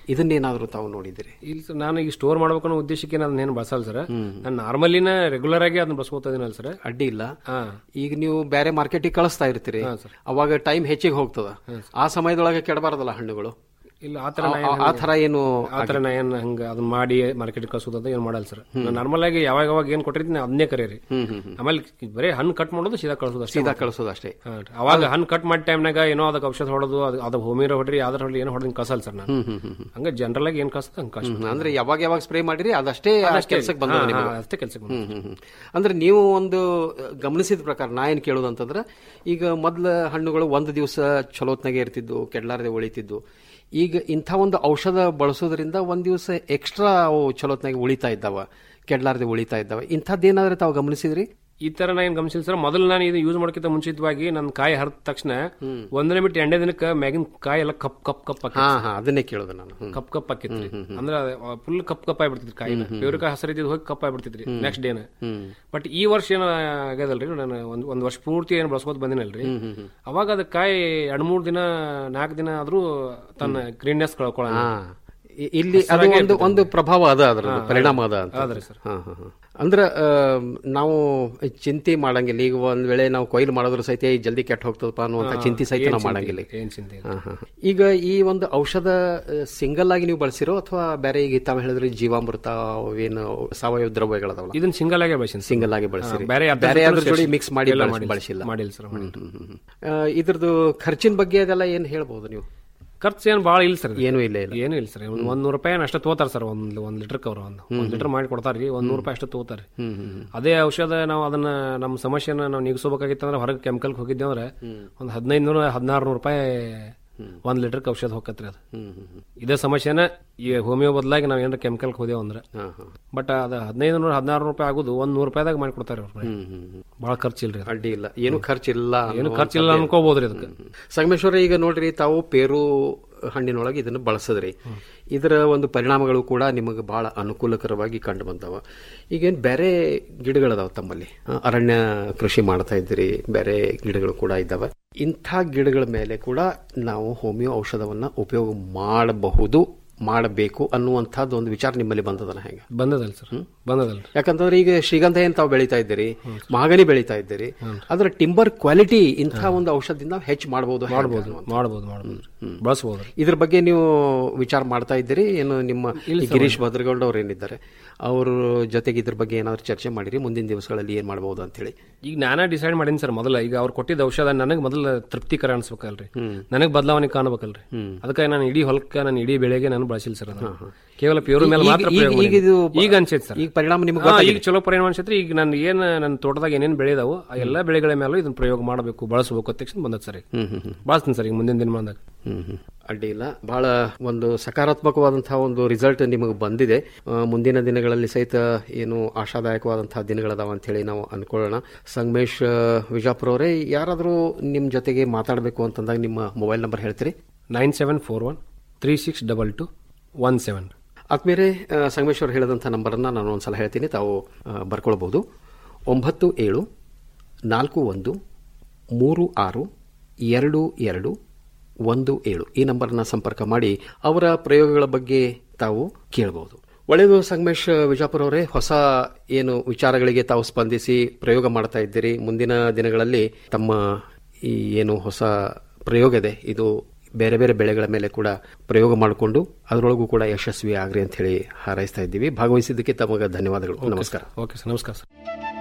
ಇದನ್ನೇನಾದ್ರೂ ತಾವು ನೋಡಿದಿರಿ ಇಲ್ಲ ಸರ್ ನಾನು ಈಗ ಸ್ಟೋರ್ ಮಾಡ್ಬೇಕು ಅನ್ನೋ ಉದ್ದೇಶಕ್ಕೆ ನಾನು ಏನು ಬಳಸಲ್ಲ ಸರ್ ನಾನು ನಾರ್ಮಲಿನ ರೆಗ್ಯುಲರ್ ಆಗಿ ಅದನ್ನ ಬಳಸ್ಕೋತಾ ಇದೀನಲ್ಲ ಸರ್ ಅಡ್ಡಿ ಇಲ್ಲ ಈಗ ನೀವು ಬೇರೆ ಮಾರ್ಕೆಟಿಗೆ ಕಳಿಸ್ತಾ ಇರ್ತೀರಿ ಅವಾಗ ಟೈಮ್ ಹೆಚ್ಚಿಗೆ ಹೋಗ್ತದ ಆ ಸಮಯದೊಳಗೆ ಕೆಡಬಾರದಲ್ಲ ಹಣ್ಣುಗಳು ಇಲ್ಲ ಆತರ ಆ- ಆ- ಆ ಥರ ಏನು ಆತರ ನಾ ಏನ್ ಹಂಗ ಅದನ್ನ ಮಾಡಿ ಮಾರ್ಕೆಟ್ ಕಳ್ಸೋದಂತ ಏನ್ ಮಾಡಲ್ಲ ಸರ್ ನಾರ್ಮಲ್ ಆಗಿ ಯಾವಾಗ ಯಾವಾಗ ಏನ್ ಕೊಟ್ಟಿರ್ತೀನಿ ಅದನ್ನೇ ಕರೀರಿ ಆಮೇಲೆ ಬರೀ ಹಣ್ಣು ಕಟ್ ಮಾಡೋದು ಸೀದಾ ಕಳ್ಸೋದು ಅಷ್ಟೇ ಸೀದಾ ಕಳ್ಸೋದು ಅಷ್ಟೇ ಅವಾಗ ಹಣ್ಣು ಕಟ್ ಮಾಡಿ ಟೈಮ್ನಾಗ ಏನೋ ಅದಕ್ಕೆ ಔಷಧ ಹೊಡೋದು ಅದು ಅದು ಹೋಮಿರ ಹೊಡ್ರಿ ಯಾವ್ದಾರ ಹೊಡ್ರಿ ಏನೋ ಹೊಡೆದ್ ಕಳ್ಸಲ್ಲ ಸರ್ ನಾನು ಹಂಗ ಜನರಲ್ ಆಗಿ ಏನ್ ಕಳ್ಸದ ಹಂಗ ಕಳ್ಸ ಹ್ಮ್. ಅಂದ್ರೆ ಯಾವಾಗ ಯಾವಾಗ ಸ್ಪ್ರೇ ಮಾಡಿರಿ ಅದಷ್ಟೇ ಅದಷ್ಟೇ. ಕೆಲಸಕ್ಕೆ ಬಂದ ಹಾ, ಹಾ, ಅಷ್ಟೇ ಕೆಲ್ಸಕ್ಕೆ ಬಂದದ್ದು. ಹ್ಮ್ ಹ್ಮ್ ಹ್ಮ್. ಅಂದ್ರೆ ನೀವು ಒಂದು ಅಹ್, ಗಮನಿಸಿದ ಪ್ರಕಾರ ನಾ ಏನ್ ಕೇಳೋದಂತಂದ್ರೆ ಈಗ ಮೊದ್ಲ ಹಣ್ಣುಗಳು ಒಂದು ದಿವಸ ಚಲೋತ್ನಾಗೆ ಇರ್ತಿದ್ದು ಕೆಡ್ಲಾರದೆ ಉಳಿತಿದ್ದು ಈಗ ಇಂಥ ಒಂದು ಔಷಧ ಬಳಸೋದ್ರಿಂದ ಒಂದ್ ದಿವಸ ಎಕ್ಸ್ಟ್ರಾ ಅವು ಚಲೋತ್ನಾಗೆ ಉಳಿತಾ ಇದ್ದಾವ ಕೆಡ್ಲಾರದೆ ಉಳಿತಾ ಇದ್ದಾವ ಇಂಥದ್ದೇನಾದ್ರೆ ತಾವು ಗಮನಿಸಿದ್ರಿ ಈ ತರ ನಾ ಏನ್ ಗಮನಿಸಿಲ್ಲ ಸರ್ ಮೊದಲು ನಾನು ಇದು ಯೂಸ್ ಮಾಡ್ಕಿಂತ ಮುಂಚಿತವಾಗಿ ನನ್ನ ಕಾಯಿ ಹರಿದ ತಕ್ಷಣ ಒಂದನೇ ಬಿಟ್ಟು ಎರಡನೇ ದಿನಕ್ಕೆ ಮ್ಯಾಗಿನ ಕಾಯಿ ಎಲ್ಲ ಕಪ್ ಕಪ್ ಕಪ್ ಹಾ ಹಾ ಅದನ್ನೇ ಕೇಳೋದು ನಾನು ಹ್ಮ್. ಕಪ್ ಕಪ್ ಹಾಕಿತ್ರಿ ಅಂದ್ರೆ ಫುಲ್ ಕಪ್ ಕಪ್ ಆಗ್ಬಿಡ್ತಿದ್ರಿ ಕಾಯಿನ ಪೇವ್ರಿಕಾಯಿ ಹಸರಿದ್ದು ಹೋಗಿ ಕಪ್ ಆಗ್ಬಿಡ್ತಿದ್ರಿ ನೆಕ್ಸ್ಟ್ ಡೇನ ಬಟ್ ಈ ವರ್ಷ ಏನ ಆಗ್ಯದಲ್ರಿ ನಾನು ಒಂದ್ ಒಂದ್ ವರ್ಷ ಪೂರ್ತಿ ಏನ್ ಬಳಸ್ಕೊತ ಬಂದಿನಲ್ರಿ ಅವಾಗ ಅದ ಕಾಯಿ ಎರಡ್ ಮೂರ್ ದಿನ ನಾಲ್ಕು ದಿನ ಆದ್ರೂ ತನ್ನ ಗ್ರೀನ್ನೆಸ್ ಕಳ್ಕೊಳ್ಳ ಹಾ. ಇ- ಇಲ್ಲಿ ಅದು ಒಂದು ಒಂದು ಪ್ರಭಾವ ಅದ ಅದರ ಪರಿಣಾಮ ಅದ ಅಂತ ಅದ್ರಿ ಸರ್ ಹಾ, ಹಾ, ಹಾ. ಅಂದ್ರೆ ಆ, ನಾವು ಚಿಂತೆ ಮಾಡಂಗಿಲ್ಲ ಈಗ ಒಂದ್ ವೇಳೆ ನಾವು ಕೊಯ್ಲು ಮಾಡಿದ್ರು ಸಹಿತ ಈ ಜಲ್ದಿ ಕೆಟ್ಟ ಹೋಗ್ತದಪ್ಪ ಅನ್ನುವಂತ ಹಾ, ಚಿಂತೆ ಸಹಿತ ಏನ್ ನಾವು ಚಿಂತೆ ಮಾಡಂಗಿಲ್ಲ ಇಲ್ಲ, ಏನ್ ಚಿಂತೆ ಇಲ್ಲ. ಹಾ, ಹಾ, ಹಾ. ಈಗ ಈ ಒಂದು ಔಷಧ ಸಿಂಗಲ್ ಆಗಿ ನೀವು ಬಳಸಿರೋ ಅಥವಾ ಬೇರೆ ಈಗ ತಾವು ಹೇಳಿದ್ರೆ ಜೀವಾಮೃತ ಏನು ಸಾವಯವ ದ್ರವ್ಯಗಳದಾವಲ್ಲ ಇದನ್ನ ಸಿಂಗಲ್ ಆಗೇ ಬಳಸಿನಿ ಸಿಂಗಲ್ ಆಗಿ ಬಳಸಿರಿ ಹಾ, ಬೇರೆ ಅದ್ರ ಬೇರೆ ಜೊತೆ ಅದ್ರ ಜೋಡಿ ಸೇರ್ಸಿ- ಮಿಕ್ಸ್ ಮಾಡಿ ಇಲ್ಲ, ಬಳಸಿ- ಮಾಡಿಲ್ಲ. ಬಳಸಿಲ್ಲ ಮಾಡಿಲ್ಲ ಸರ್, ಮಾಡಿಲ್ಲ. ಹ್ಮ್, ಹ್ಮ್, ಹ್ಮ್. ಆ, ಇದ್ರದ್ದು ಖರ್ಚಿನ ಬಗ್ಗೆ ಅದೆಲ್ಲ ಏನ್ ಹೇಳ್ಬೋದು ನೀವು ಖರ್ಚು ಏನು ಭಾಳ ಇಲ್ಲ ಸರ್ ಏನೂ ಇಲ್ಲ ಇಲ್ಲ ಏನೂ ಇಲ್ಲ ಸರ್ ಒಂದು ಒಂದ್ ನೂರು ರೂಪಾಯಿ ಅಷ್ಟೇ ತಗೋತಾರೆ ಸರ್ ಒಂದ್ ಒಂದ್ ಲೀಟರ್ ಅವ್ರು ಒಂದು ಒಂದ್ ಲೀಟರ್ ಮಾಡಿ ಕೊಡ್ತಾರೆ ರೀ ಒಂದ್ ನೂರು ರೂಪಾಯಿ ಅಷ್ಟೇ ತಗೋತಾರೆ ಹ್ಮ್, ಹ್ಮ್, ಹ್ಮ್. ಅದೇ ಔಷಧ ನಾವು ಅದನ್ನ ನಮ್ಮ ಸಮಸ್ಯೆನ ನಾವು ನೀಗಿಸೋಬೇಕಾಗಿತ್ತು ಅಂದ್ರೆ ಹೊರಗೆ ಕೆಮಿಕಲ್ ಹೋಗಿದ್ದೆ ಅಂದ್ರೆ ಒಂದ್ ಹದಿನೈದು ನೂರ ಹದಿನಾರು ನೂರು ರೂಪಾಯಿ ಒಂದ್ ಲೀಟರ್ ಔಷಧ ಹೋಗತ್ರಿ ಅದು ಇದೇ ಸಮಸ್ಯೆನ ಈ ಹೋಮಿಯೋ ಬದಲಾಗಿ ನಾವು ಏನಾರ ಕೆಮಿಕಲ್ ಹೋದೇವು ಅಂದ್ರೆ ಬಟ್ ಅದು ಹದಿನೈದು ನೂರ ಹದಿನಾರು ರೂಪಾಯಿ ಆಗುದು ಒಂದ್ ನೂರು ರೂಪಾಯಿದಾಗ ಮಾಡಿ ಕೊಡ್ತಾರೆ ಅವ್ರು ಭಾಳ ಖರ್ಚಿಲ್ರಿ ಅದು. ಅಡ್ಡಿ ಇಲ್ಲ ಏನು ಖರ್ಚಿಲ್ಲ ಏನು ಖರ್ಚಿಲ್ಲ ಅನ್ಕೋಬಹುದ್ರಿ ಅದಕ್ಕೆ ಸಂಗಮೇಶ್ವರ ಈಗ ನೋಡ್ರಿ ತಾವು ಪೇರು ಹಣ್ಣಿನೊಳಗೆ ಇದನ್ನು ಬಳಸಿದ್ರಿ ಇದರ ಒಂದು ಪರಿಣಾಮಗಳು ಕೂಡ ನಿಮಗೆ ಬಹಳ ಅನುಕೂಲಕರವಾಗಿ ಕಂಡು ಬಂದವ ಈಗೇನು ಬೇರೆ ಗಿಡಗಳದಾವ ತಮ್ಮಲ್ಲಿ ಆ, ಅರಣ್ಯ ಕೃಷಿ ಮಾಡ್ತಾ ಇದ್ದೀರಿ ಬೇರೆ ಗಿಡಗಳು ಕೂಡ ಇದ್ದಾವೆ ಇಂಥ ಗಿಡಗಳ ಮೇಲೆ ಕೂಡ ನಾವು ಹೋಮಿಯೋ ಔಷಧವನ್ನ ಉಪಯೋಗ ಮಾಡಬಹುದು ಮಾಡಬೇಕು ಅನ್ನುವಂಥದ್ದು ಒಂದು ವಿಚಾರ ನಿಮ್ಮಲ್ಲಿ ಬಂದದನ ಹೆಂಗ ಬಂದದಲ್ಲ ಸರ್ ಬಂದದಲ್ಲ ಯಾಕಂತಂದ್ರೆ ಈಗ ಶ್ರೀಗಂಧ ಏನ್ ತಾವು ಬೆಳೀತಾ ಇದ್ದೀರಿ ಮಹಾಗನಿ ಬೆಳೀತಾ ಇದ್ದೀರಿ ಅದರ ಟಿಂಬರ್ ಕ್ವಾಲಿಟಿ ಇಂಥ ಒಂದು ಔಷಧದಿಂದ ಹೆಚ್ಚು ಮಾಡಬಹುದು ಮಾಡ್ಬೋದು ಮಾಡ್ಬೋದು ಮಾಡ್ಬೋದು ಬಳಸ್ಬೋದು ಇದ್ರ ಬಗ್ಗೆ ನೀವು ವಿಚಾರ ಮಾಡ್ತಾ ಇದ್ದೀರಿ ಏನು ನಿಮ್ಮ ಇಲ್ಲ ಈ ಸರ್, ಗಿರೀಶ್ ಭದ್ರಗೌಡ ಅವ್ರು ಏನಿದ್ದಾರೆ ಅವ್ರ ಜೊತೆಗೆ ಇದ್ರ ಬಗ್ಗೆ ಏನಾದ್ರು ಚರ್ಚೆ ಮಾಡಿರಿ ಮುಂದಿನ ದಿವಸಗಳಲ್ಲಿ ಏನ್ ಮಾಡಬಹುದು ಅಂತ ಹೇಳಿ ಈಗ ನಾನೇ ಡಿಸೈಡ್ ಮಾಡೀನಿ ಸರ್ ಮೊದಲ ಈಗ ಅವ್ರು ಕೊಟ್ಟಿದ್ದ ಔಷಧ ನನಗೆ ಮೊದಲ ತೃಪ್ತಿಕರ ಅನ್ಸ್ಬೇಕಲ್ರಿ ನನಗೆ ಬದಲಾವಣೆ ಕಾಣಬೇಕಲ್ರಿ ಅದಕ್ಕೆ ನಾನು ಇಡೀ ಹೊಲಕ್ಕೆ ನಾನು ಇಡೀ ಬೆಳೆಗೆ ನಾನು ಬಳಸಿಲ್ಲ ಸರ್ ಅದನ್ನ. ಕೇವಲ ಪ್ಯೂರ್ ಮೇಲೆ ಈಗ- ಮಾತ್ರ ಈಗ- ಪ್ರಯೋಗ ಈಗ ಇದು ಮಾಡೀನಿ. ಈಗ ಅನ್ಸೈತೆ ಸರ್ ಈಗ ಪರಿಣಾಮ ನಿಮ್ಗೆ ಹಾ, ಗೊತ್ತಾಗಿದೆ. ಈಗ ಚಲೋ ಪರಿಣಾಮ ಅನ್ಸೈತ್ರಿ ಈಗ ನಾನು ಏನ್ ನನ್ನ ತೋಟದಾಗ ಏನೇನು ಬೆಳೆದಾವು ಆ ಎಲ್ಲಾ ಬೆಳೆಗಳ ಮೇಲೂ ಇದನ್ನ ಪ್ರಯೋಗ ಮಾಡಬೇಕು ಬಳಸಬೇಕು ಅಂತ ತಕ್ಷಣ ಬಂದದ್ ಸರ್ ಈಗ ಬಳಸ್ತೀನಿ ಸರ್ ಈಗ ಮುಂದಿನ ದಿನಮಾನದಾಗ ಹ್ಮ್ ಹ್ಮ್. ಅಡ್ಡಿ ಇಲ್ಲ ಬಹಳ ಒಂದು ಸಕಾರಾತ್ಮಕವಾದಂತಹ ಒಂದು ರಿಸಲ್ಟ್ ನಿಮಗೆ ಬಂದಿದೆ ಆ, ಮುಂದಿನ ದಿನಗಳಲ್ಲಿ ಸಹಿತ ಏನು ಆಶಾದಾಯಕವಾದಂತಹ ದಿನಗಳದಾವ ಅಂತ ಹೇಳಿ ನಾವು ಅನ್ಕೊಳ್ಳೋಣ ಸಂಗಮೇಶ್ ಆ, ವಿಜಾಪುರ ಅವರೇ ಯಾರಾದರೂ ನಿಮ್ಮ ಜೊತೆಗೆ ಮಾತಾಡಬೇಕು ಅಂತಂದಾಗ ನಿಮ್ಮ ಮೊಬೈಲ್ ನಂಬರ್ ಹೇಳ್ತೀರಿ nine seven four one three six double two one seven ಆದ್ಮೇಲೆ ಆ, ಸಂಗಮೇಶ್ ಅವರು ಹೇಳಿದಂಥ ನಂಬರನ್ನು ನಾನು ಒಂದ್ಸಲ ಹೇಳ್ತೀನಿ ತಾವು ಆ, ಬರ್ಕೊಳ್ಬಹುದು ಒಂಬತ್ತು ಏಳು ನಾಲ್ಕು ಒಂದು ಮೂರು ಆರು ಎರಡು ಎರಡು ಒಂದು ಏಳು ಈ ನಂಬರ್ನ ಸಂಪರ್ಕ ಮಾಡಿ ಅವರ ಪ್ರಯೋಗಗಳ ಬಗ್ಗೆ ತಾವು ಕೇಳಬಹುದು ಒಳ್ಳೆಯದು ಸಂಗಮೇಶ್ ವಿಜಾಪುರ ಅವರೇ ಹೊಸ ಏನು ವಿಚಾರಗಳಿಗೆ ತಾವು ಸ್ಪಂದಿಸಿ ಪ್ರಯೋಗ ಮಾಡ್ತಾ ಇದ್ದೀರಿ ಮುಂದಿನ ದಿನಗಳಲ್ಲಿ ತಮ್ಮ ಈ ಏನು ಹೊಸ ಪ್ರಯೋಗ ಇದೆ ಇದು ಬೇರೆ ಬೇರೆ ಬೆಳೆಗಳ ಮೇಲೆ ಕೂಡ ಪ್ರಯೋಗ ಮಾಡಿಕೊಂಡು ಅದರೊಳಗೂ ಕೂಡ ಯಶಸ್ವಿ ಆಗ್ರಿ ಅಂತ ಹೇಳಿ ಹಾರೈಸ್ತಾ ಇದ್ದೀವಿ ಭಾಗವಹಿಸಿದ್ದಕ್ಕೆ ತಮಗೆ ಧನ್ಯವಾದಗಳು ನಮಸ್ಕಾರ ಓಕೆ ಸರ್ ನಮಸ್ಕಾರ ಸರ್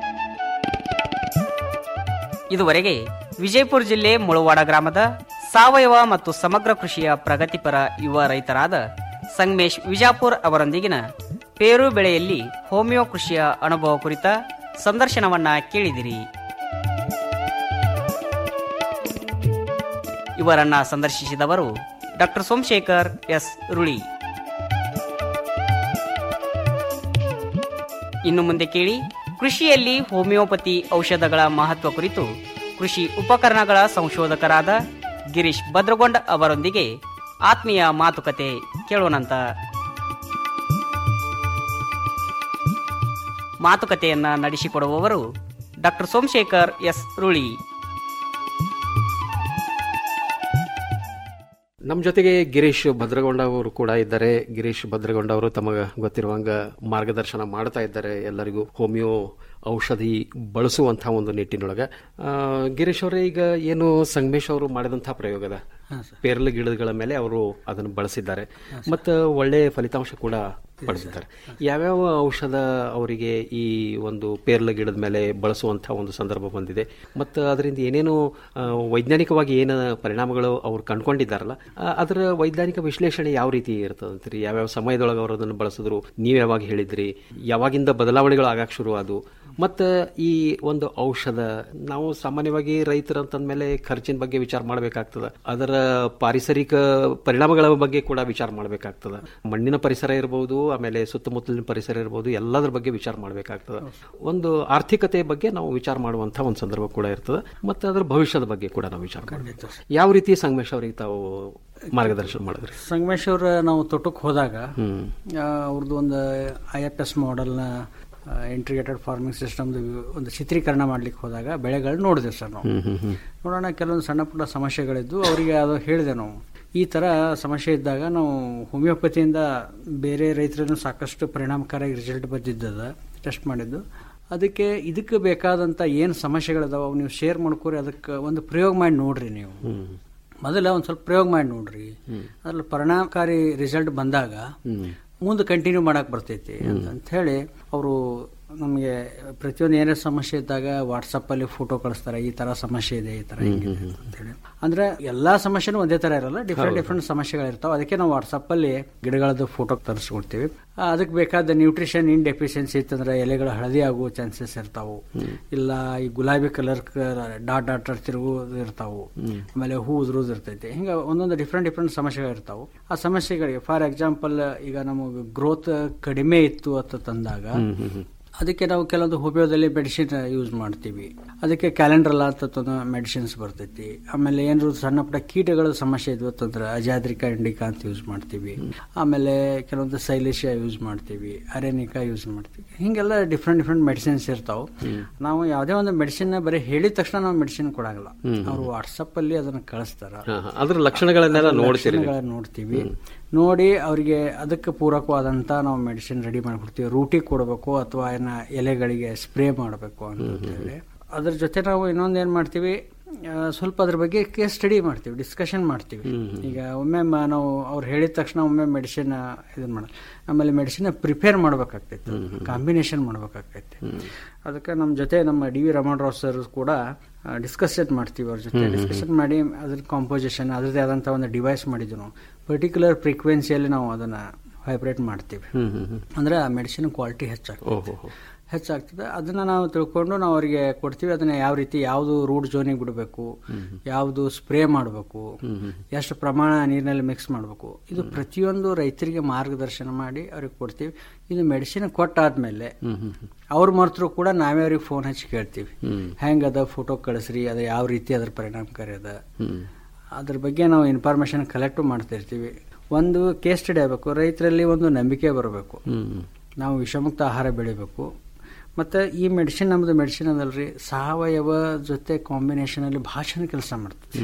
ಇದುವರೆಗೆ ವಿಜಯಪುರ ಜಿಲ್ಲೆ ಮುಳವಾಡ ಗ್ರಾಮದ ಸಾವಯವ ಮತ್ತು ಸಮಗ್ರ ಕೃಷಿಯ ಪ್ರಗತಿಪರ ಯುವ ರೈತರಾದ ಸಂಗಮೇಶ್ ವಿಜಾಪುರ್ ಅವರೊಂದಿಗಿನ ಪೇರು ಬೆಳೆಯಲ್ಲಿ ಹೋಮಿಯೋ ಕೃಷಿಯ ಅನುಭವ ಕುರಿತ ಸಂದರ್ಶನವನ್ನ ಕೇಳಿದಿರಿ ಇವರನ್ನ ಸಂದರ್ಶಿಸಿದವರು ಡಾಕ್ಟರ್ ಸೋಮಶೇಖರ್ ಎಸ್ ರುಳಿ ಇನ್ನು ಮುಂದೆ ಕೇಳಿ ಕೃಷಿಯಲ್ಲಿ ಹೋಮಿಯೋಪತಿ ಔಷಧಗಳ ಮಹತ್ವ ಕುರಿತು ಕೃಷಿ ಉಪಕರಣಗಳ ಸಂಶೋಧಕರಾದ ಗಿರೀಶ್ ಭದ್ರಗೊಂಡ ಅವರೊಂದಿಗೆ ಆತ್ಮೀಯ ಮಾತುಕತೆ ಕೇಳೋಣಂತ ಮಾತುಕತೆಯನ್ನ ನಡೆಸಿಕೊಡುವವರು ಡಾಕ್ಟರ್ ಸೋಮಶೇಖರ್ ಎಸ್ ರುಳಿ ನಮ್ಮ ಜೊತೆಗೆ ಗಿರೀಶ್ ಭದ್ರಗೊಂಡ ಅವರು ಕೂಡ ಇದ್ದಾರೆ ಗಿರೀಶ್ ಭದ್ರಗೊಂಡ ಅವರು ತಮಗೆ ಗೊತ್ತಿರುವಂಗ ಮಾರ್ಗದರ್ಶನ ಮಾಡ್ತಾ ಇದ್ದಾರೆ ಎಲ್ಲರಿಗೂ ಹೋಮಿಯೋ ಔಷಧಿ ಬಳಸುವಂತಹ ಒಂದು ನಿಟ್ಟಿನೊಳಗ ಆ, ಗಿರೀಶ್ ಅವರೇ ಈಗ ಏನು ಸಂಗಮೇಶ್ ಅವರು ಮಾಡಿದಂತಹ ಪ್ರಯೋಗದ ಪೇರ್ಲ ಗಿಡಗಳ ಮೇಲೆ ಅವರು ಅದನ್ನು ಬಳಸಿದ್ದಾರೆ ಮತ್ತು ಒಳ್ಳೆ ಫಲಿತಾಂಶ ಕೂಡ ಪಡೆದಿದ್ದಾರೆ ಯಾವ್ಯಾವ ಔಷಧ ಅವರಿಗೆ ಈ ಒಂದು ಪೇರ್ಲ ಗಿಡದ ಮೇಲೆ ಬಳಸುವಂತಹ ಒಂದು ಸಂದರ್ಭ ಬಂದಿದೆ ಮತ್ತು ಅದರಿಂದ ಏನೇನು ಆ, ವೈಜ್ಞಾನಿಕವಾಗಿ ಏನು ಪರಿಣಾಮಗಳು ಅವ್ರು ಕಂಡುಕೊಂಡಿದ್ದಾರಲ್ಲ ಆ, ಅದರ ವೈಜ್ಞಾನಿಕ ವಿಶ್ಲೇಷಣೆ ಯಾವ ರೀತಿ ಇರ್ತದೆ ಅಂತೀರಿ ಯಾವ್ಯಾವ ಸಮಯದೊಳಗೆ ಅವರು ಅದನ್ನು ಬಳಸಿದ್ರು ನೀವು ಯಾವಾಗ ಹೇಳಿದ್ರಿ ಯಾವಾಗಿಂದ ಬದಲಾವಣೆಗಳು ಆಗಕ್ಕೆ ಶುರು ಆದವು ಮತ್ತು ಈ ಒಂದು ಔಷಧ ನಾವು ಸಾಮಾನ್ಯವಾಗಿ ರೈತರು ಅಂತಂದ್ಮೇಲೆ ಖರ್ಚಿನ ಬಗ್ಗೆ ವಿಚಾರ ಮಾಡಬೇಕಾಗ್ತದೆ ಅದರ ಪಾರಿಸರಿಕ ಪರಿಣಾಮಗಳ ಬಗ್ಗೆ ಕೂಡ ವಿಚಾರ ಮಾಡಬೇಕಾಗ್ತದೆ ಮಣ್ಣಿನ ಪರಿಸರ ಇರಬಹುದು ಆಮೇಲೆ ಸುತ್ತಮುತ್ತಲಿನ ಪರಿಸರ ಇರಬಹುದು ಎಲ್ಲದರ ಬಗ್ಗೆ ವಿಚಾರ ಮಾಡಬೇಕಾಗ್ತದೆ ಒಂದು ಆರ್ಥಿಕತೆ ಬಗ್ಗೆ ನಾವು ವಿಚಾರ ಮಾಡುವಂತಹ ಒಂದು ಸಂದರ್ಭ ಕೂಡ ಇರ್ತದೆ ಮತ್ತು ಅದರ ಭವಿಷ್ಯದ ಬಗ್ಗೆ ಕೂಡ ನಾವು ವಿಚಾರ ಮಾಡಬೇಕು ಯಾವ ರೀತಿ ಸಂಗಮೇಶ್ ಅವರಿಗೆ ತಾವು ಮಾರ್ಗದರ್ಶನ ಮಾಡಿದ್ರಿ ಸಂಗಮೇಶ್ ಅವ್ರ ನಾವು ತೋಟಕ್ಕೆ ಹೋದಾಗ ಆ, ಅವ್ರದ್ದು ಒಂದು ಐ ಎಫ್ ಎಸ್ ಮಾಡೆಲ್ನ ಇಂಟಿಗ್ರೇಟೆಡ್ ಫಾರ್ಮಿಂಗ್ ಸಿಸ್ಟಮ್ದು ಒಂದು ಚಿತ್ರೀಕರಣ ಮಾಡ್ಲಿಕ್ಕೆ ಹೋದಾಗ ಬೆಳೆಗಳು ನೋಡಿದೆ ಸರ್ ನಾವು ಹ್ಮ್, ಹ್ಮ್, ಹ್ಮ್. ನೋಡೋಣ ಕೆಲವೊಂದು ಸಣ್ಣ ಪುಟ್ಟ ಸಮಸ್ಯೆಗಳಿದ್ದು ಅವರಿಗೆ ಅದು ಹೇಳಿದೆ ನಾವು ಈ ಥರ ಸಮಸ್ಯೆ ಇದ್ದಾಗ ನಾವು ಹೋಮಿಯೋಪತಿಯಿಂದ ಬೇರೆ ರೈತರನ್ನು ಸಾಕಷ್ಟು ಪರಿಣಾಮಕಾರಿಯಾಗಿ ರಿಸಲ್ಟ್ ಬಂದಿದ್ದದ ಟೆಸ್ಟ್ ಮಾಡಿದ್ದು ಅದಕ್ಕೆ ಇದಕ್ಕೆ ಬೇಕಾದಂಥ ಏನು ಸಮಸ್ಯೆಗಳಿದಾವೆ ಅವು ನೀವು ಶೇರ್ ಮಾಡ್ಕೊರಿ ಅದಕ್ಕೆ ಒಂದು ಪ್ರಯೋಗ ಮಾಡಿ ನೋಡ್ರಿ ನೀವು ಮೊದಲ ಒಂದು ಸ್ವಲ್ಪ ಪ್ರಯೋಗ ಮಾಡಿ ನೋಡ್ರಿ ಅದ್ರಲ್ಲಿ ಪರಿಣಾಮಕಾರಿ ರಿಸಲ್ಟ್ ಬಂದಾಗ ಮುಂದೆ ಕಂಟಿನ್ಯೂ ಮಾಡಕ್ ಬರ್ತೈತಿ ಅಂತ ಅಂತ ಹೇಳಿ ಅವರು ನಮಗೆ ಪ್ರತಿಯೊಂದು ಏನೇ ಸಮಸ್ಯೆ ಇದ್ದಾಗ ವಾಟ್ಸಪ್ ಅಲ್ಲಿ ಫೋಟೋ ಕಳಿಸ್ತಾರೆ ಈ ತರ ಸಮಸ್ಯೆ ಇದೆ ಈ ತರ ಹಿಂಗಿದೆ ಅಂತ ಹೇಳಿ ಅಂದ್ರೆ ಎಲ್ಲಾ ಸಮಸ್ಯೆನೂ ಒಂದೇ ತರ ಇರಲ್ಲ ಡಿಫ್ರೆಂಟ್ ಹೌದು. ಡಿಫ್ರೆಂಟ್ ಸಮಸ್ಯೆಗಳಿರ್ತಾವೆ ಅದಕ್ಕೆ ನಾವು ವಾಟ್ಸಪ್ ಅಲ್ಲಿ ಗಿಡಗಳದ್ದು ಫೋಟೋ ತರಿಸ್ಕೊಡ್ತೀವಿ ಆ, ಅದಕ್ಕೆ ಬೇಕಾದ ನ್ಯೂಟ್ರಿಷನ್ ಇನ್ ಡೆಫಿಷಿಯನ್ಸಿ ಇತ್ತಂದ್ರೆ ಎಲೆಗಳು ಹಳದಿ ಆಗುವ ಚಾನ್ಸಸ್ ಇರ್ತಾವು ಇಲ್ಲ ಈ ಗುಲಾಬಿ ಕಲರ್ ಡಾಟ್ ಡಾಟ್ ತಿರುಗುವುದು ಇರ್ತಾವು ಆಮೇಲೆ ಹೂ ಉದುರೋದು ಇರ್ತೈತಿ ಹಿಂಗ ಒಂದೊಂದು ಡಿಫ್ರೆಂಟ್ ಡಿಫ್ರೆಂಟ್ ಸಮಸ್ಯೆಗಳು ಇರ್ತಾವು ಆ ಸಮಸ್ಯೆಗಳಿಗೆ ಫಾರ್ ಎಕ್ಸಾಂಪಲ್ ಈಗ ನಮಗೆ ಗ್ರೋತ್ ಕಡಿಮೆ ಇತ್ತು ಅಂತ ತಂದಾಗ ಅದಕ್ಕೆ ನಾವು ಕೆಲವೊಂದು ಹೋಮಿಯೋದಲ್ಲಿ ಮೆಡಿಸಿನ್ ಯೂಸ್ ಮಾಡ್ತೀವಿ ಅದಕ್ಕೆ ಕ್ಯಾಲೆಂಡ್ರಲ್ಲ ಅಂತ ಮೆಡಿಸಿನ್ಸ್ ಬರ್ತೈತಿ ಆಮೇಲೆ ಏನಾದ್ರು ಸಣ್ಣ ಪುಟ್ಟ ಕೀಟಗಳ ಸಮಸ್ಯೆ ಇದ್ವು ಅಂತಂದ್ರೆ ಅಜಾದ್ರಿಕಾ ಇಂಡಿಕಾ ಅಂತ ಯೂಸ್ ಮಾಡ್ತೀವಿ ಆಮೇಲೆ ಕೆಲವೊಂದು ಸೈಲೇಶಿಯಾ ಯೂಸ್ ಮಾಡ್ತೀವಿ ಅರೆನಿಕಾ ಯೂಸ್ ಮಾಡ್ತೀವಿ ಹಿಂಗೆಲ್ಲ ಡಿಫ್ರೆಂಟ್ ಡಿಫ್ರೆಂಟ್ ಮೆಡಿಸಿನ್ಸ್ ಇರ್ತಾವೆ ನಾವು ಯಾವುದೇ ಒಂದು ಮೆಡಿಸಿನ್ ಬರೀ ಹೇಳಿದ ತಕ್ಷಣ ನಾವು ಮೆಡಿಸಿನ್ ಕೊಡಂಗಿಲ್ಲ ಹ್ಮ್. ಅವರು ವಾಟ್ಸಪ್ ಅಲ್ಲಿ ಅದನ್ನ ಕಳಿಸ್ತಾರ ಹಾ, ಹಾ. ಅದ್ರ ಲಕ್ಷಣಗಳನ್ನೆಲ್ಲ ಅದ್ರ ನೋಡ್ತೀರಿ ನೀವು? ಲಕ್ಷಣಗಳನ್ನ ನೋಡ್ತೀವಿ ನೋಡಿ ಅವರಿಗೆ ಅದಕ್ಕೆ ಪೂರಕವಾದಂತ ನಾವು ಮೆಡಿಸಿನ್ ರೆಡಿ ಮಾಡಿಕೊಡ್ತೀವಿ ರೂಟಿ ಕೊಡಬೇಕು ಅಥವಾ ಏನ ಎಲೆಗಳಿಗೆ ಸ್ಪ್ರೇ ಮಾಡಬೇಕು ಅಂತ ಹೇಳಿ ಅದ್ರ ಜೊತೆ ನಾವು ಇನ್ನೊಂದು ಏನ್ ಮಾಡ್ತೀವಿ ಆ, ಸ್ವಲ್ಪ ಅದ್ರ ಬಗ್ಗೆ ಕೇಸ್ ಸ್ಟಡಿ ಮಾಡ್ತೀವಿ ಡಿಸ್ಕಷನ್ ಮಾಡ್ತೀವಿ ಈಗ ಒಮ್ಮೆ ಮ- ನಾವು ಅವ್ರು ಹೇಳಿದ ತಕ್ಷಣ ಒಮ್ಮೆ ಮೆಡಿಸಿನ್ ಇದನ್ನ ಮಾಡ ಆಮೇಲೆ ಮೆಡಿಸಿನ್ ಪ್ರಿಪೇರ್ ಮಾಡ್ಬೇಕಾಗ್ತೈತಿ ಕಾಂಬಿನೇಷನ್ ಮಾಡ್ಬೇಕಾಗ್ತೈತಿ ಅದಕ್ಕೆ ನಮ್ಮ ಜೊತೆ ನಮ್ಮ ಡಿ ವಿ ರಮಣರಾವ್ ಸರ್ ಕೂಡ ಡಿಸ್ಕಷನ್ ಮಾಡ್ತೀವಿ ಅವ್ರ ಜೊತೆ ಹ್ಮ್, ಹ್ಮ್, ಡಿಸ್ಕಷನ್ ಮಾಡಿ ಅದ್ರ ಕಾಂಪೋಸಿಷನ್ ಅದ್ರದ್ದೇ ಆದಂಥ ಒಂದು ಡಿವೈಸ್ ಮಾಡಿದ್ವಿ ನಾವು ಪರ್ಟಿಕ್ಯುಲರ್ ಫ್ರೀಕ್ವೆನ್ಸಿಯಲ್ಲಿ ನಾವು ಅದನ್ನ ವೈಬ್ರೇಟ್ ಮಾಡ್ತೀವಿ ಹ್ಮ್, ಹ್ಮ್, ಹ್ಮ್. ಅಂದ್ರೆ ಆ ಮೆಡಿಸಿನ್ ಕ್ವಾಲಿಟಿ ಹೆಚ್ಚಾಗ್ತದೆ ಓಹೋ ಹೆಚ್ಚಾಗ್ತದೆ ಅದನ್ನ ನಾವು ತಿಳ್ಕೊಂಡು ನಾವು ಅವರಿಗೆ ಕೊಡ್ತೀವಿ ಅದನ್ನ ಯಾವ ರೀತಿ ಯಾವುದು ರೂಟ್ ಜೋನಿಗೆ ಬಿಡಬೇಕು ಯಾವುದು ಸ್ಪ್ರೇ ಮಾಡಬೇಕು ಎಷ್ಟು ಪ್ರಮಾಣ ನೀರಿನಲ್ಲಿ ಮಿಕ್ಸ್ ಮಾಡಬೇಕು ಇದು ಪ್ರತಿಯೊಂದು ರೈತರಿಗೆ ಮಾರ್ಗದರ್ಶನ ಮಾಡಿ ಅವ್ರಿಗೆ ಕೊಡ್ತೀವಿ ಇದು ಮೆಡಿಸಿನ್ ಕೊಟ್ಟಾದ್ಮೇಲೆ ಅವ್ರ ಮರ್ತರು ಕೂಡ ನಾವೇ ಅವ್ರಿಗೆ ಫೋನ್ ಹಚ್ಚಿ ಕೇಳ್ತೀವಿ ಹೆಂಗದ ಫೋಟೋ ಕಳಿಸ್ರಿ ಅದು ಯಾವ ರೀತಿ ಅದ್ರ ಪರಿಣಾಮಕಾರಿ ಅದ ಅದ್ರ ಬಗ್ಗೆ ನಾವು ಇನ್ಫಾರ್ಮೇಶನ್ ಕಲೆಕ್ಟ್ ಮಾಡ್ತಿರ್ತೀವಿ ಒಂದು ಕೇಸ್ ಸ್ಟಡಿ ಆಗಬೇಕು ರೈತರಲ್ಲಿ ಒಂದು ನಂಬಿಕೆ ಬರಬೇಕು ನಾವು ವಿಷಮುಕ್ತ ಆಹಾರ ಬೆಳಿಬೇಕು ಮತ್ತು ಈ ಮೆಡಿಸಿನ್ ನಮ್ಮದು ಮೆಡಿಸಿನ್ ಅದಲ್ರಿ ಸಾವಯವ ಜೊತೆ ಕಾಂಬಿನೇಷನ್ ಅಲ್ಲಿ ಭಾಷಣ ಕೆಲಸ ಮಾಡ್ತದೆ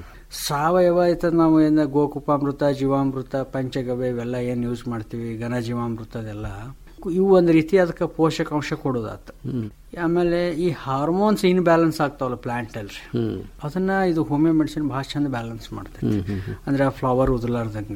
ಸಾವಯವ ಆಯ್ತದ ನಾವು ಏನು ಗೋಕುಪಾಮೃತ ಜೀವಾಮೃತ ಪಂಚಗವ್ಯ ಇವೆಲ್ಲ ಏನು ಯೂಸ್ ಮಾಡ್ತೀವಿ ಘನ ಜೀವಾಮೃತ ಅದೆಲ್ಲ ಇವು ಒಂದು ರೀತಿ ಅದಕ್ಕೆ ಪೋಷಕಾಂಶ ಕೊಡೋದಾತ ಆಮೇಲೆ ಈ ಹಾರ್ಮೋನ್ಸ್ ಇನ್ ಬ್ಯಾಲೆನ್ಸ್ ಆಗ್ತಾವಲ್ಲ ಪ್ಲಾಂಟ್ ಅಲ್ರಿ ಅದನ್ನ ಇದು ಹೋಮಿಯೋ ಮೆಡಿಸಿನ್ ಭಾಳ ಚಂದ ಬ್ಯಾಲೆನ್ಸ್ ಮಾಡ್ತೈತಿ ಅಂದ್ರೆ ಫ್ಲವರ್ ಉದುಲಾರ್ದಂಗ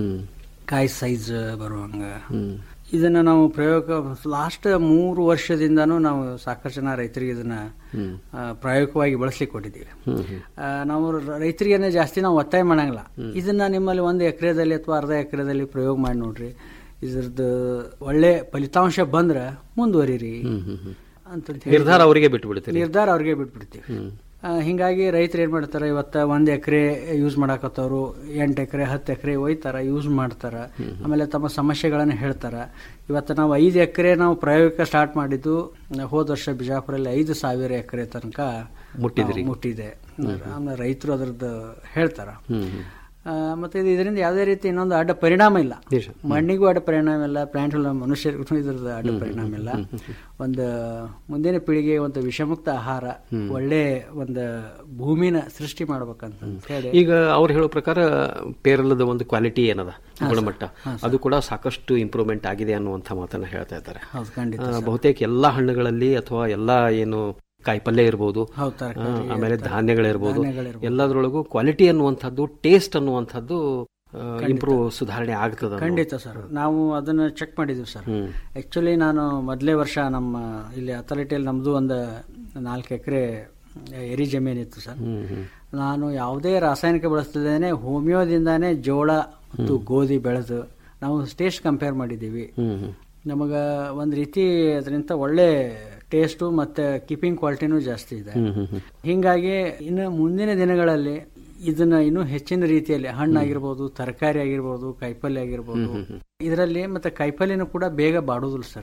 ಕಾಯಿ ಸೈಜ್ ಬರುವಂಗ ಇದನ್ನ ನಾವು ಪ್ರಯೋಗ ಲಾಸ್ಟ್ ಮೂರು ವರ್ಷದಿಂದಾನು ನಾವು ಸಾಕಷ್ಟು ಜನ ರೈತರಿಗೆ ಇದನ್ನ ಆ, ಪ್ರಾಯೋಗಿಕವಾಗಿ ಬಳಸ್ಲಿಕ್ಕೆ ಕೊಟ್ಟಿದ್ದೀವಿ ಆ, ನಾವು ರೈತರಿಗೇನೆ ಜಾಸ್ತಿ ನಾವು ಒತ್ತಾಯ ಮಾಡಂಗಿಲ್ಲ ಇದನ್ನ ನಿಮ್ಮಲ್ಲಿ ಒಂದು ಎಕರೆದಲ್ಲಿ ಅಥವಾ ಅರ್ಧ ಎಕರೆದಲ್ಲಿ ಪ್ರಯೋಗ ಮಾಡಿ ನೋಡ್ರಿ ಇದ್ರದ್ದು ಒಳ್ಳೆ ಫಲಿತಾಂಶ ಬಂದ್ರ ಮುಂದುವರಿರಿ ಅಂತ ಹೇಳಿ- ನಿರ್ಧಾರ ಅವರಿಗೆ ಬಿಟ್ಬಿಡ್ತೀರಿ ನಿರ್ಧಾರ ಅವ್ರಿಗೆ ಬಿಟ್ಬಿಡ್ತೀವಿ ಆ, ಹಿಂಗಾಗಿ ರೈತರು ಏನ್ ಮಾಡ್ತಾರೆ ಇವತ್ತ ಒಂದ್ ಎಕರೆ ಯೂಸ್ ಮಾಡಾಕತ್ತವ್ರು ಎಂಟು ಎಕರೆ ಹತ್ತು ಎಕರೆ ಒಯ್ತಾರ ಯೂಸ್ ಮಾಡ್ತಾರ ಆಮೇಲೆ ತಮ್ಮ ಸಮಸ್ಯೆಗಳನ್ನ ಹೇಳ್ತಾರ ಇವತ್ತು ನಾವು ಐದು ಎಕರೆ ನಾವು ಪ್ರಾಯೋಗಿಕ ಸ್ಟಾರ್ಟ್ ಮಾಡಿದ್ದು ಹೋದ ವರ್ಷ ಬಿಜಾಪುರಲ್ಲಿ ಐದು ಸಾವಿರ ಎಕರೆ ತನಕ ಮುಟ್ಟಿದ್ರಿ. ನಾವು ಮುಟ್ಟಿದೆ ಆಮೇಲೆ ರೈತರು ಅದ್ರದ್ದು ಹೇಳ್ತಾರ ಆ, ಮತ್ತೆ ಇದು ಇದರಿಂದ ಯಾವುದೇ ರೀತಿ ಇನ್ನೊಂದು ಅಡ್ಡ ಪರಿಣಾಮ ಇಲ್ಲ ನಿಜ. ಮಣ್ಣಿಗೂ ಅಡ್ಡ ಪರಿಣಾಮ ಇಲ್ಲ ಪ್ಲಾಂಟ್ ಮನುಷ್ಯರಿಗೂ ಇದ್ರದ್ದು ಅಡ್ಡ ಪರಿಣಾಮ ಇಲ್ಲ ಒಂದು ಮುಂದಿನ ಪೀಳಿಗೆ ಒಂದು ವಿಷಮುಕ್ತ ಆಹಾರ ಒಳ್ಳೆ ಒಂದು ಭೂಮಿನ ಸೃಷ್ಟಿ ಮಾಡ್ಬೇಕಂತ ಹೇಳಿ ಈಗ ಅವ್ರು ಹೇಳೋ ಪ್ರಕಾರ ಪೇರಲದ ಒಂದು ಕ್ವಾಲಿಟಿ ಏನದ ಗುಣಮಟ್ಟ ಅದು ಕೂಡ ಸಾಕಷ್ಟು ಇಂಪ್ರೂವ್ಮೆಂಟ್ ಆಗಿದೆ ಅನ್ನುವಂಥ ಮಾತನ್ನ ಹೇಳ್ತಾ ಇದ್ದಾರೆ ಹೌದು ಖಂಡಿತ ಆ, ಬಹುತೇಕ ಎಲ್ಲಾ ಹಣ್ಣುಗಳಲ್ಲಿ ಅಥವಾ ಎಲ್ಲಾ ಏನು ಕಾಯಿಪಲ್ಯ ಇರ್ಬೋದು ಹೌದು, ತರಕಾರಿ, ಆ, ಆಮೇಲೆ ಧಾನ್ಯಗಳಿರ್ಬೋದು ಧಾನ್ಯಗಳಿರ್ಬೋದು. ಎಲ್ಲದರೊಳಗೂ ಕ್ವಾಲಿಟಿ ಅನ್ನುವಂಥದ್ದು ಟೇಸ್ಟ್ ಅನ್ನುವಂಥದ್ದು ಇಂಪ್ರೂವ್ ಸುಧಾರಣೆ ಆಗ್ತದ ಖಂಡಿತ ಸರ್ ನಾವು ಅದನ್ನ ಚೆಕ್ ಮಾಡಿದ್ವಿ ಸರ್ ಆಕ್ಚುಲಿ ನಾನು ಮೊದಲೇ ವರ್ಷ ನಮ್ಮ ಇಲ್ಲಿ ಅಥಾರಿಟಿಯಲ್ಲಿ ನಮ್ದು ಒಂದು ನಾಲ್ಕು ಎಕರೆ ಎರಿ ಜಮೀನಿತ್ತು ಸರ್ ನಾನು ಯಾವುದೇ ರಾಸಾಯನಿಕ ಬಳಸ್ತಿದ್ದೇನೆ ಹೋಮಿಯೋದಿಂದಾನೇ ಜೋಳ ಮತ್ತು ಗೋಧಿ ಬೆಳೆದು ನಾವು ಟೇಸ್ಟ್ ಕಂಪೇರ್ ಮಾಡಿದ್ದೀವಿ ನಮಗ ಒಂದ್ ರೀತಿ ಅದರಿಂದ ಒಳ್ಳೆ ಟೇಸ್ಟು ಮತ್ತೆ ಕೀಪಿಂಗ್ ಕ್ವಾಲಿಟಿನೂ ಜಾಸ್ತಿ ಇದೆ ಹಿಂಗಾಗಿ ಇನ್ನು ಮುಂದಿನ ದಿನಗಳಲ್ಲಿ ಇದನ್ನ ಇನ್ನೂ ಹೆಚ್ಚಿನ ರೀತಿಯಲ್ಲಿ ಹಣ್ಣಾಗಿರ್ಬೋದು ತರಕಾರಿ ಆಗಿರ್ಬೋದು ಕಾಯಿಪಲ್ಯ ಆಗಿರ್ಬೋದು ಇದರಲ್ಲಿ ಮತ್ತೆ ಕಾಯಿಪಲ್ಯನೂ ಕೂಡ ಬೇಗ ಬಾಡುದಿಲ್ಲ ಸರ್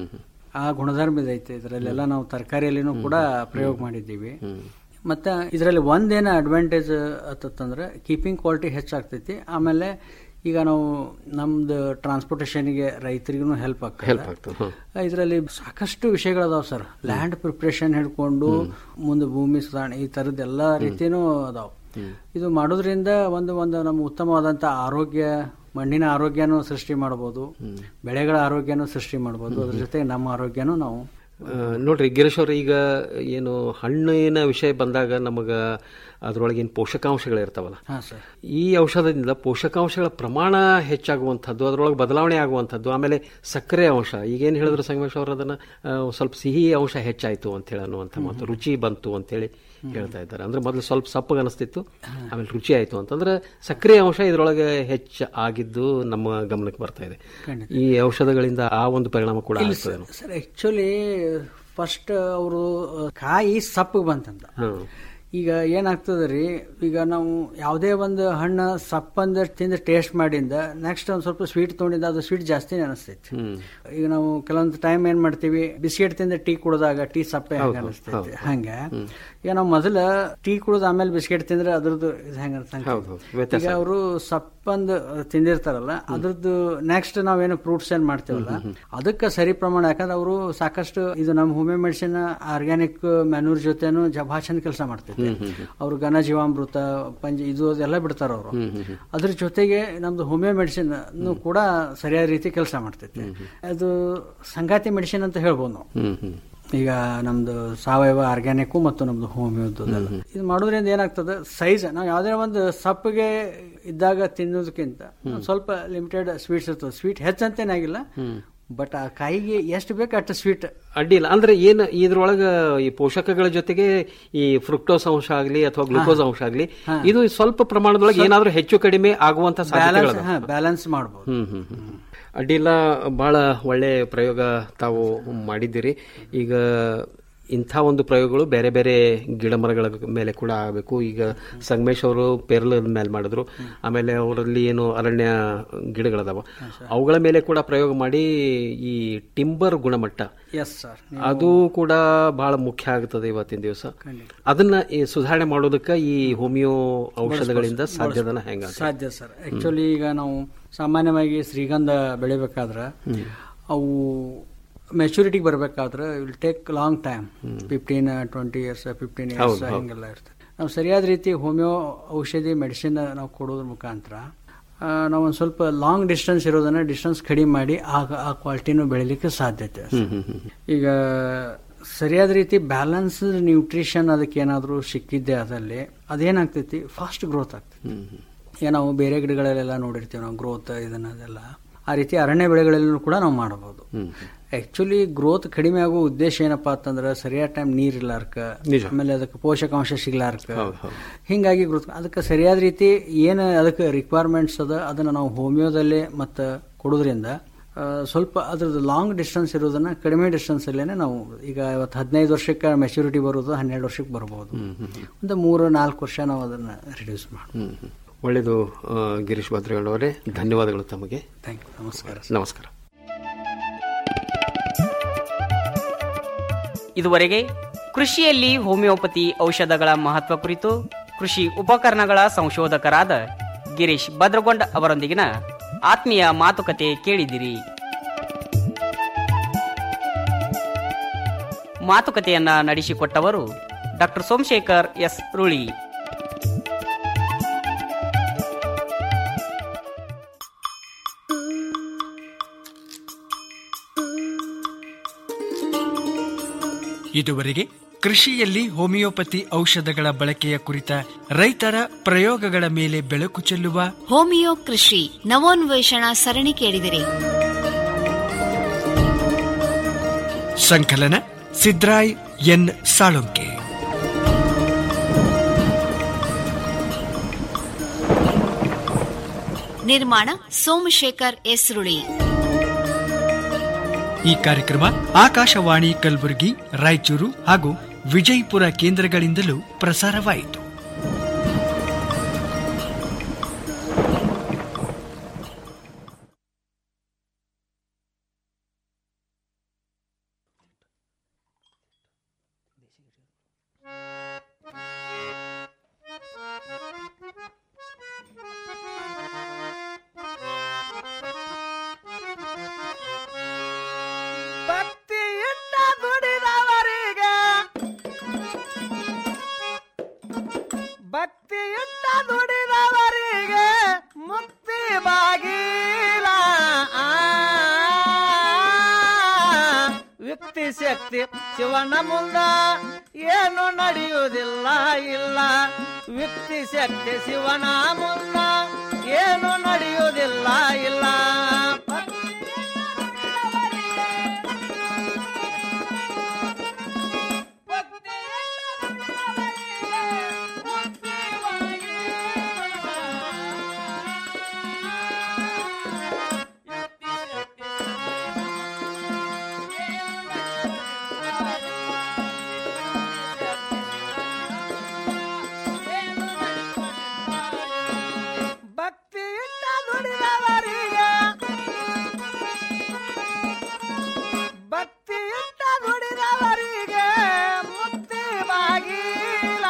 ಆ ಗುಣಧರ್ಮ ಇದೈತೆ ಇದರಲ್ಲೆಲ್ಲ ನಾವು ತರಕಾರಿಯಲ್ಲಿನೂ ಕೂಡ ಪ್ರಯೋಗ ಮಾಡಿದ್ದೀವಿ ಮತ್ತೆ ಇದರಲ್ಲಿ ಒಂದೇನ ಅಡ್ವಾಂಟೇಜ್ ಆತಂದ್ರೆ ಕೀಪಿಂಗ್ ಕ್ವಾಲಿಟಿ ಹೆಚ್ಚಾಗ್ತೈತಿ ಆಮೇಲೆ ಈಗ ನಾವು ನಮ್ದು ಟ್ರಾನ್ಸ್ಪೋರ್ಟೇಷನ್ಗೆ ರೈತರಿಗೂ ಹೆಲ್ಪ್ ಹೆಲ್ಪ್ ಆಗ್ತದೆ ಆಗ್ತದೆ ಹ. ಇದರಲ್ಲಿ ಸಾಕಷ್ಟು ವಿಷಯಗಳದಾವ ಸರ್ ಲ್ಯಾಂಡ್ ಪ್ರಿಪ್ರೇಷನ್ ಹಿಡ್ಕೊಂಡು ಮುಂದೆ ಭೂಮಿ ಸುಧಾರಣೆ ಈ ತರದ ಎಲ್ಲಾ ರೀತಿನೂ ಅದಾವ ಇದು ಮಾಡೋದ್ರಿಂದ ಒಂದು ಒಂದು ನಮ್ಮ ಉತ್ತಮವಾದಂತ ಆರೋಗ್ಯ ಮಣ್ಣಿನ ಆರೋಗ್ಯನೂ ಸೃಷ್ಟಿ ಮಾಡಬಹುದು ಬೆಳೆಗಳ ಆರೋಗ್ಯನೂ ಸೃಷ್ಟಿ ಮಾಡಬಹುದು ಅದ್ರ ಜೊತೆ ನಮ್ಮ ಆರೋಗ್ಯನೂ ನಾವು ಆ, ನೋಡ್ರಿ ಗಿರೀಶ್ ಅವ್ರ ಈಗ ಏನು ಹಣ್ಣಿನ ವಿಷಯ ಬಂದಾಗ ನಮಗ ಅದ್ರೊಳಗಿನ ಪೋಷಕಾಂಶಗಳು ಇರ್ತಾವಲ್ಲ ಹಾ ಸರ್ ಈ ಔಷಧದಿಂದ ಪೋಷಕಾಂಶಗಳ ಪ್ರಮಾಣ ಹೆಚ್ಚಾಗುವಂಥದ್ದು ಅದರೊಳಗೆ ಬದಲಾವಣೆ ಆಗುವಂಥದ್ದು ಆಮೇಲೆ ಸಕ್ಕರೆ ಅಂಶ ಈಗೇನು ಹೇಳಿದ್ರು ಸಂಗಮೇಶ್ ಅವರು ಅದನ್ನ ಆ, ಸ್ವಲ್ಪ ಸಿಹಿ ಅಂಶ ಹೆಚ್ಚಾಯ್ತು ಅಂತ ಹೇಳಿ ಅನ್ನುವಂಥ ಮಾತು ರುಚಿ ಬಂತು ಅಂತೇಳಿ ಹೇಳ್ತಾ ಇದ್ದಾರೆ ಅಂದ್ರೆ ಮೊದಲು ಸ್ವಲ್ಪ ಸಪ್ಪಗೆ ಅನಿಸ್ತಿತ್ತು ಆಮೇಲೆ ರುಚಿ ಆಯ್ತು ಅಂತಂದ್ರೆ ಸಕ್ಕರೆ ಅಂಶ ಇದರೊಳಗೆ ಹೆಚ್ಚು ಆಗಿದ್ದು ನಮ್ಮ ಗಮನಕ್ಕೆ ಬರ್ತಾ ಇದೆ ಖಂಡಿತ. ಈ ಔಷಧಗಳಿಂದ ಆ ಒಂದು ಪರಿಣಾಮ ಕೂಡ ಆಗ್ತದೆ ಸರ್ ಆಕ್ಚುಲಿ ಫಸ್ಟ್ ಅವರು ಕಾಯಿ ಸಪ್ಪಗೆ ಬಂತಂತ ಹ್ಮ್ ಈಗ ಏನಾಗ್ತದೆ ರೀ ಈಗ ನಾವು ಯಾವುದೇ ಒಂದು ಹಣ್ಣು ಸಪ್ಪಂದ ತಿಂದು ಟೇಸ್ಟ್ ಮಾಡಿಂದ ನೆಕ್ಸ್ಟ್ ಒಂದು ಸ್ವಲ್ಪ ಸ್ವೀಟ್ ತೊಗೊಂಡಿದ್ದ ಅದು ಸ್ವೀಟ್ ಜಾಸ್ತಿನೇ ಅನಿಸ್ತೈತಿ ಈಗ ನಾವು ಕೆಲವೊಂದು ಟೈಮ್ ಏನ್ ಮಾಡ್ತೀವಿ ಬಿಸ್ಕೆಟ್ ತಿಂದ ಟೀ ಕುಡಿದಾಗ ಟೀ ಸಪ್ಪೆ ಹೌದು, ಹೆಂಗ ಹೌದು, ಅನಿಸ್ತೈತಿ ಹೌದು. ಹಂಗ ಈಗ ನಾವು ಮೊದಲ ಟೀ ಕುಡಿದ ಆಮೇಲೆ ಬಿಸ್ಕೆಟ್ ತಿಂದ್ರೆ ಅದ್ರದ್ದು ಇದು ಹೆಂಗ ಹೌದು, ಹೌದು. ವ್ಯತ್ಯಾಸ ಈಗ ಅವರು ಸಪ್ಪಂದು ತಿಂದಿರ್ತಾರಲ್ಲ ಅದ್ರದ್ದು ನೆಕ್ಸ್ಟ್ ನಾವೇನು ಫ್ರೂಟ್ಸ್ ಏನ್ ಮಾಡ್ತೇವಲ್ಲ ಅದಕ್ಕೆ ಸರಿ ಪ್ರಮಾಣ ಯಾಕಂದ್ರೆ ಅವರು ಸಾಕಷ್ಟು ಇದು ನಮ್ಮ ಹೋಮಿಯೋ ಮೆಡಿಸಿನ್ ಆರ್ಗ್ಯಾನಿಕ್ ಮ್ಯಾನ್ಯೂರ್ ಜೊತೆನು ಜ- ಭಾಳ ಚಂದ ಕೆಲಸ ಮಾಡ್ತೈತೆ ಅವ್ರು ಘನ ಜೀವಾಮೃತ ಪಂಚ ಇದು ಅದೆಲ್ಲ ಬಿಡ್ತಾರ ಅವರು ಅದ್ರ ಜೊತೆಗೆ ನಮ್ದು ಹೋಮಿಯೋ ಮೆಡಿಸಿನ್ ಕೂಡ ಸರಿಯಾದ ರೀತಿ ಕೆಲಸ ಮಾಡ್ತೈತೆ ಅದು ಸಂಗಾತಿ ಮೆಡಿಸಿನ್ ಅಂತ ಹೇಳ್ಬೋದು ನಾವು ಹ್ಮ್ ಹ್ಮ್ ಈಗ ನಮ್ದು ಸಾವಯವ ಆರ್ಗ್ಯಾನಿಕ್ ಮತ್ತು ನಮ್ದು ಹೋಮಿಯೋದು ಇದು ಮಾಡೋದ್ರಿಂದ ಏನಾಗ್ತದೆ ಸೈಜ್ ನಾವು ಯಾವ್ದೇ ಒಂದು ಸಪ್ಪಗೆ ಇದ್ದಾಗ ತಿನ್ನೋದಕ್ಕಿಂತ ಒಂದ್ ಸ್ವಲ್ಪ ಲಿಮಿಟೆಡ್ ಸ್ವೀಟ್ಸ್ ಇರ್ತದೆ ಸ್ವೀಟ್ ಹೆಚ್ಚಂತೇನಾಗಿಲ್ಲ ಬಟ್ ಆ ಕಾಯಿಗೆ ಎಷ್ಟು ಬೇಕು ಅಷ್ಟು ಸ್ವೀಟ್ ಅಡ್ಡಿಲ್ಲ ಅಂದ್ರೆ ಏನು ಇದ್ರೊಳಗ ಈ ಪೋಷಕಗಳ ಜೊತೆಗೆ ಈ ಫ್ರುಕ್ಟೋಸ್ ಅಂಶ ಆಗ್ಲಿ ಅಥವಾ ಗ್ಲೂಕೋಸ್ ಅಂಶ ಆಗ್ಲಿ ಇದು ಸ್ವಲ್ಪ ಪ್ರಮಾಣದೊಳಗೆ ಏನಾದ್ರೂ ಹೆಚ್ಚು ಕಡಿಮೆ ಆಗುವಂತ ಸಾಧ್ಯತೆಗಳು ಬ್ಯಾಲೆನ್ಸ್ ಬ್ಯಾಲೆನ್ಸ್ ಮಾಡ್ಬೋದು ಹ್ಮ್ ಹ್ಮ್ ಹ್ಮ್. ಅಡ್ಡಿಲ್ಲ ಬಹಳ ಒಳ್ಳೆ ಪ್ರಯೋಗ ತಾವು ಮಾಡಿದ್ದೀರಿ ಈಗ ಇಂಥ ಒಂದು ಪ್ರಯೋಗಗಳು ಬೇರೆ ಬೇರೆ ಗಿಡ ಮರಗಳ ಮೇಲೆ ಕೂಡ ಆಗಬೇಕು ಈಗ ಸಂಗಮೇಶ್ ಅವರು ಪೇರಲದ ಮೇಲೆ ಮಾಡಿದ್ರು ಆಮೇಲೆ ಅವರಲ್ಲಿ ಏನು ಅರಣ್ಯ ಗಿಡಗಳದಾವ ಅವುಗಳ ಮೇಲೆ ಕೂಡ ಪ್ರಯೋಗ ಮಾಡಿ ಈ ಟಿಂಬರ್ ಗುಣಮಟ್ಟ ಎಸ್ ಸರ್ ಅದು ಕೂಡ ಬಹಳ ಮುಖ್ಯ ಆಗ್ತದೆ ಇವತ್ತಿನ ದಿವಸ ಅದನ್ನ ಈ ಸುಧಾರಣೆ ಮಾಡೋದಕ್ಕೆ ಈ ಹೋಮಿಯೋ ಔಷಧಗಳಿಂದ ಸಾಧ್ಯದನ ಹೆಂಗ ಸಾಧ್ಯ ಸರ್ ಆಕ್ಚುಲಿ ಈಗ ನಾವು ಸಾಮಾನ್ಯವಾಗಿ ಶ್ರೀಗಂಧ ಬೆಳಿಬೇಕಾದ್ರೆ ಅವು ಮೆಚುರಿಟಿಗೆ ಬರಬೇಕಾದ್ರೆ will take long time fifteen twenty years fifteen years ಹೌದು, ಹೌದು. ಹಿಂಗೆಲ್ಲ ಇರ್ತದೆ ನಾವು ಸರಿಯಾದ ರೀತಿ ಹೋಮಿಯೋ ಔಷಧಿ ಮೆಡಿಸಿನ್ ನಾವು ಕೊಡೋದ್ರ ಮುಖಾಂತರ ಆ, ನಾವು ಒಂದು ಸ್ವಲ್ಪ ಲಾಂಗ್ ಡಿಸ್ಟೆನ್ಸ್ ಇರೋದನ್ನ ಡಿಸ್ಟೆನ್ಸ್ ಕಡಿಮೆ ಮಾಡಿ ಆ ಆ ಕ್ವಾಲಿಟಿನೂ ಬೆಳಿಲಿಕ್ಕೆ ಸಾಧ್ಯತೆ ಇದೆ. ಈಗ ಸರಿಯಾದ ರೀತಿ ಬ್ಯಾಲೆನ್ಸ್ ನ್ಯೂಟ್ರಿಷನ್ ಅದಕ್ಕೆ ಏನಾದರೂ ಸಿಕ್ಕಿದ್ದೆ ಅದಲ್ಲಿ ಅದೇನಾಗ್ತೈತಿ ಫಾಸ್ಟ್ ಗ್ರೋತ್ ಆಗ್ತೈತಿ ಈಗ ನಾವು ಬೇರೆ ಗಿಡಗಳಲ್ಲೆಲ್ಲ ನೋಡಿರ್ತೀವಿ ನಾವು ಗ್ರೋತ್ ಇದನ್ನ ಅದೆಲ್ಲ ಆ ರೀತಿ ಅರಣ್ಯ ಬೆಳೆಗಳಲ್ಲೂ ಕೂಡ ನಾವು ಮಾಡಬಹುದು ಆಕ್ಚುಲಿ ಗ್ರೋತ್ ಕಡಿಮೆ ಆಗೋ ಉದ್ದೇಶ ಏನಪ್ಪಾ ಅಂತಂದ್ರೆ ಸರಿಯಾದ ಟೈಮ್ ನೀರ್ ಇರ್ಲಾರ್ಕ ನಿಜ. ಆಮೇಲೆ ಅದಕ್ಕೆ ಪೋಷಕಾಂಶ ಸಿಗ್ಲಾರ್ಕ ಹೌದು, ಹೌದು. ಹಿಂಗಾಗಿ ಗ್ರೋತ್ ಅದಕ್ಕೆ ಸರಿಯಾದ ರೀತಿ ಏನು ಅದಕ್ಕೆ ರಿಕ್ವೈರ್ಮೆಂಟ್ಸ್ ಅದ ಅದನ್ನ ನಾವು ಹೋಮಿಯೋದಲ್ಲೇ ಮತ್ತೆ ಕೊಡೋದ್ರಿಂದ ಆ, ಸ್ವಲ್ಪ ಅದ್ರದ್ದು ಲಾಂಗ್ ಡಿಸ್ಟೆನ್ಸ್ ಇರೋದನ್ನ ಕಡಿಮೆ ಡಿಸ್ಟೆನ್ಸ್ ಅಲ್ಲೇನೆ ನಾವು ಈಗ ಇವತ್ತು ಹದಿನೈದು ವರ್ಷಕ್ಕೆ ಮೆಚುರಿಟಿ ಬರೋದು ಹನ್ನೆರಡು ವರ್ಷಕ್ಕೆ ಬರ್ಬೋದು ಒಂದು ಮೂರು ನಾಲ್ಕು ವರ್ಷ ನಾವು ಅದನ್ನ ರಿಡ್ಯೂಸ್ ಮಾಡ್ಬೋದು ಹ್ಮ್ ಹ್ಮ್. ಒಳ್ಳೆಯದು ಆ, ಗಿರೀಶ್ ಭದ್ರಗೌಡವರೇ ಧನ್ಯವಾದಗಳು ತಮಗೆ ಥ್ಯಾಂಕ್ ಯು ನಮಸ್ಕಾರ ನಮಸ್ಕಾರ ಇದುವರೆಗೆ ಕೃಷಿಯಲ್ಲಿ ಹೋಮಿಯೋಪತಿ ಔಷಧಗಳ ಮಹತ್ವ ಕುರಿತು ಕೃಷಿ ಉಪಕರಣಗಳ ಸಂಶೋಧಕರಾದ ಗಿರೀಶ್ ಭದ್ರಗೊಂಡ್ ಅವರೊಂದಿಗಿನ ಆತ್ಮೀಯ ಮಾತುಕತೆ ಕೇಳಿದಿರಿ ಮಾತುಕತೆಯನ್ನ ನಡೆಸಿಕೊಟ್ಟವರು ಡಾಕ್ಟರ್ ಸೋಮಶೇಖರ್ ಎಸ್ ರುಳಿ ಇದುವರೆಗೆ ಕೃಷಿಯಲ್ಲಿ ಹೋಮಿಯೋಪತಿ ಔಷಧಗಳ ಬಳಕೆಯ ಕುರಿತ ರೈತರ ಪ್ರಯೋಗಗಳ ಮೇಲೆ ಬೆಳಕು ಚೆಲ್ಲುವ ಹೋಮಿಯೋ ಕೃಷಿ ನವೋನ್ವೇಷಣಾ ಸರಣಿ ಕೇಳಿದಿರಿ ಸಂಕಲನ ಸಿದ್ರಾಯ್ ಎನ್ ಸಾಳುಂಕೆ ನಿರ್ಮಾಣ ಸೋಮಶೇಖರ್ ಎಸ್ ರುಳಿ ಈ ಕಾರ್ಯಕ್ರಮ ಆಕಾಶವಾಣಿ ಕಲಬುರಗಿ ರಾಯಚೂರು ಹಾಗೂ ವಿಜಯಪುರ ಕೇಂದ್ರಗಳಿಂದಲೂ ಪ್ರಸಾರವಾಯಿತು ಭಕ್ತಿಯಿಂದ ದುಡಿದವರಿಗೆ ಭಕ್ತಿಯಿಂದ ದುಡಿದವರಿಗೆ ಮುಕ್ತಿ ಬಾಗಿಲ ಯುಕ್ತಿ ಶಕ್ತಿ ಶಿವನ ಮುಂದ ಏನು ನಡೆಯುವುದಿಲ್ಲ ಇಲ್ಲ ಯುಕ್ತಿ ಶಕ್ತಿ ಶಿವನ ಮುಂದ ಏನು ನಡೆಯುವುದಿಲ್ಲ ಇಲ್ಲ ಭಕ್ತಿಯಿಂದ ನುಡಿದವರಿಗೆ ಭಕ್ತಿಯಿಂದ ನುಡಿದವರಿಗೆ ಮುಕ್ತಿ ಬಾಗಿಲ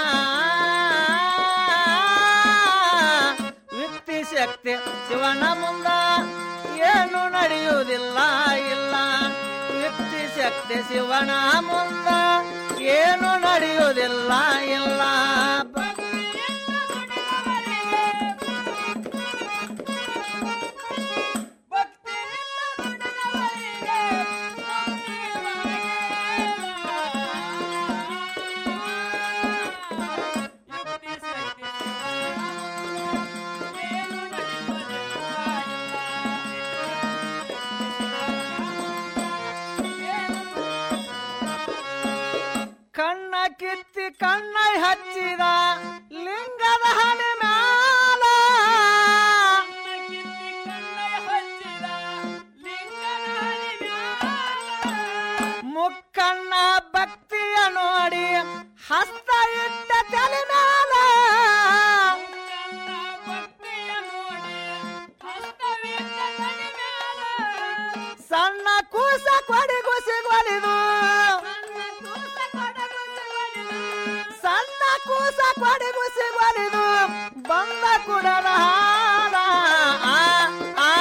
ಯುಕ್ತಿ ಶಕ್ತಿ ಶಿವನ ಮುಂದ ಏನು ನಡೆಯುವುದಿಲ್ಲ ಇಲ್ಲ ಯುಕ್ತಿ ಶಕ್ತಿ ಶಿವನ ಮುಂದ ಏನು ನಡೆಯುವುದಿಲ್ಲ ಇಲ್ಲ ಕಣ್ಣ ಕಿತ್ತಿ ಕಣ್ಣೈ ಹಚ್ಚಿದ ಲಿಂಗದ ಹಣೆ ಮ್ಯಾಲ ಮುಕ್ಕಣ್ಣ ಭಕ್ತಿಯ ನೋಡಿ ಹಸ್ತ ಇಟ್ಟ ತಲೆ ಮ್ಯಾಲ ಸಣ್ಣ ಕೂಸ ಕೊಡಿಗುಸಿ ಕೊಲಿದು ಸಣ್ಣ ಕೂಸ ಕೊಡಿಗುಸಿ ಕೊಲಿದು ಬಂದ ಕುಡಲ ಹಾಲ ಆ, ಆ,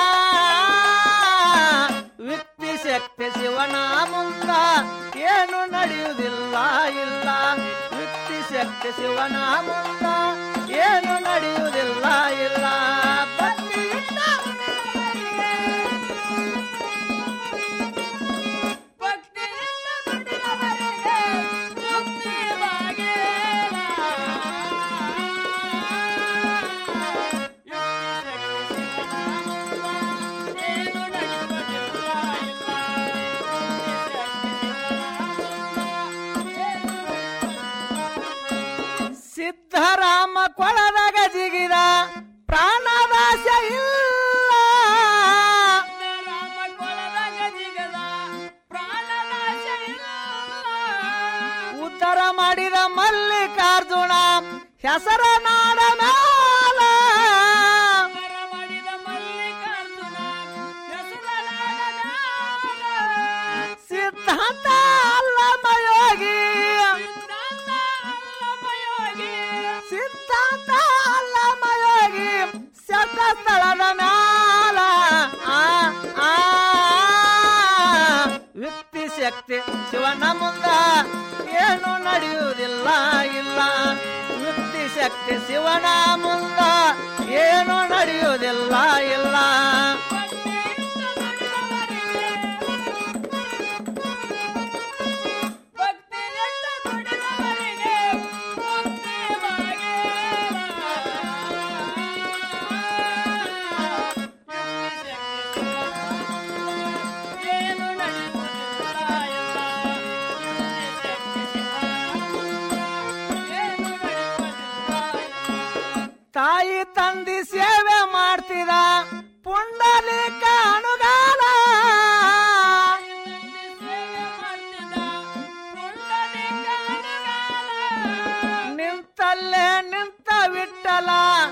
ಯುಕ್ತಿ ಶಕ್ತಿ ಶಿವನ ಮುಂದ ಏನು ನಡೆಯುವುದಿಲ್ಲ ಇಲ್ಲ ಯುಕ್ತಿ ಶಕ್ತಿ ಶಿವನ ಮುಂದ ಏನು ನಡೆಯುವುದಿಲ್ಲ ಇಲ್ಲ ಭಕ್ತಿಯಿಂದ ಸಿದ್ಧರಾಮ ಕೊಳದಾಗ ಜಿಗಿದ ಪ್ರಾಣದಾಶ ಇಲ್ಲ ಉದ್ಧಾರ ಮಾಡಿದ ಮಲ್ಲಿಕಾರ್ಜುನ ಹೆಸರ ನಾಡ ಮ್ಯಾಲ ಸಿದ್ಧಾಂತ ಅಲ್ಲಮಯೋಗಿ ಸಿದ್ಧಾಂತ ಅಲ್ಲಮಯೋಗಿ ಶಕ್ತಿ ಶಿವನ ಮುಂದ ಏನು ನಡೆಯುವುದಿಲ್ಲ ಇಲ್ಲ ಯುಕ್ತಿ ಶಕ್ತಿ ಶಿವನ ಮುಂದ ಏನು ನಡೆಯುವುದಿಲ್ಲ ಇಲ್ಲ ತಾಯಿ ತಂದಿ ಸೇವೆ ಮಾಡ್ತಿದ ಪುಂಡಲಿಕ ಅನುಗಾಲ ನಿಂತಲ್ಲೇ ನಿಂತ ವಿಠಲ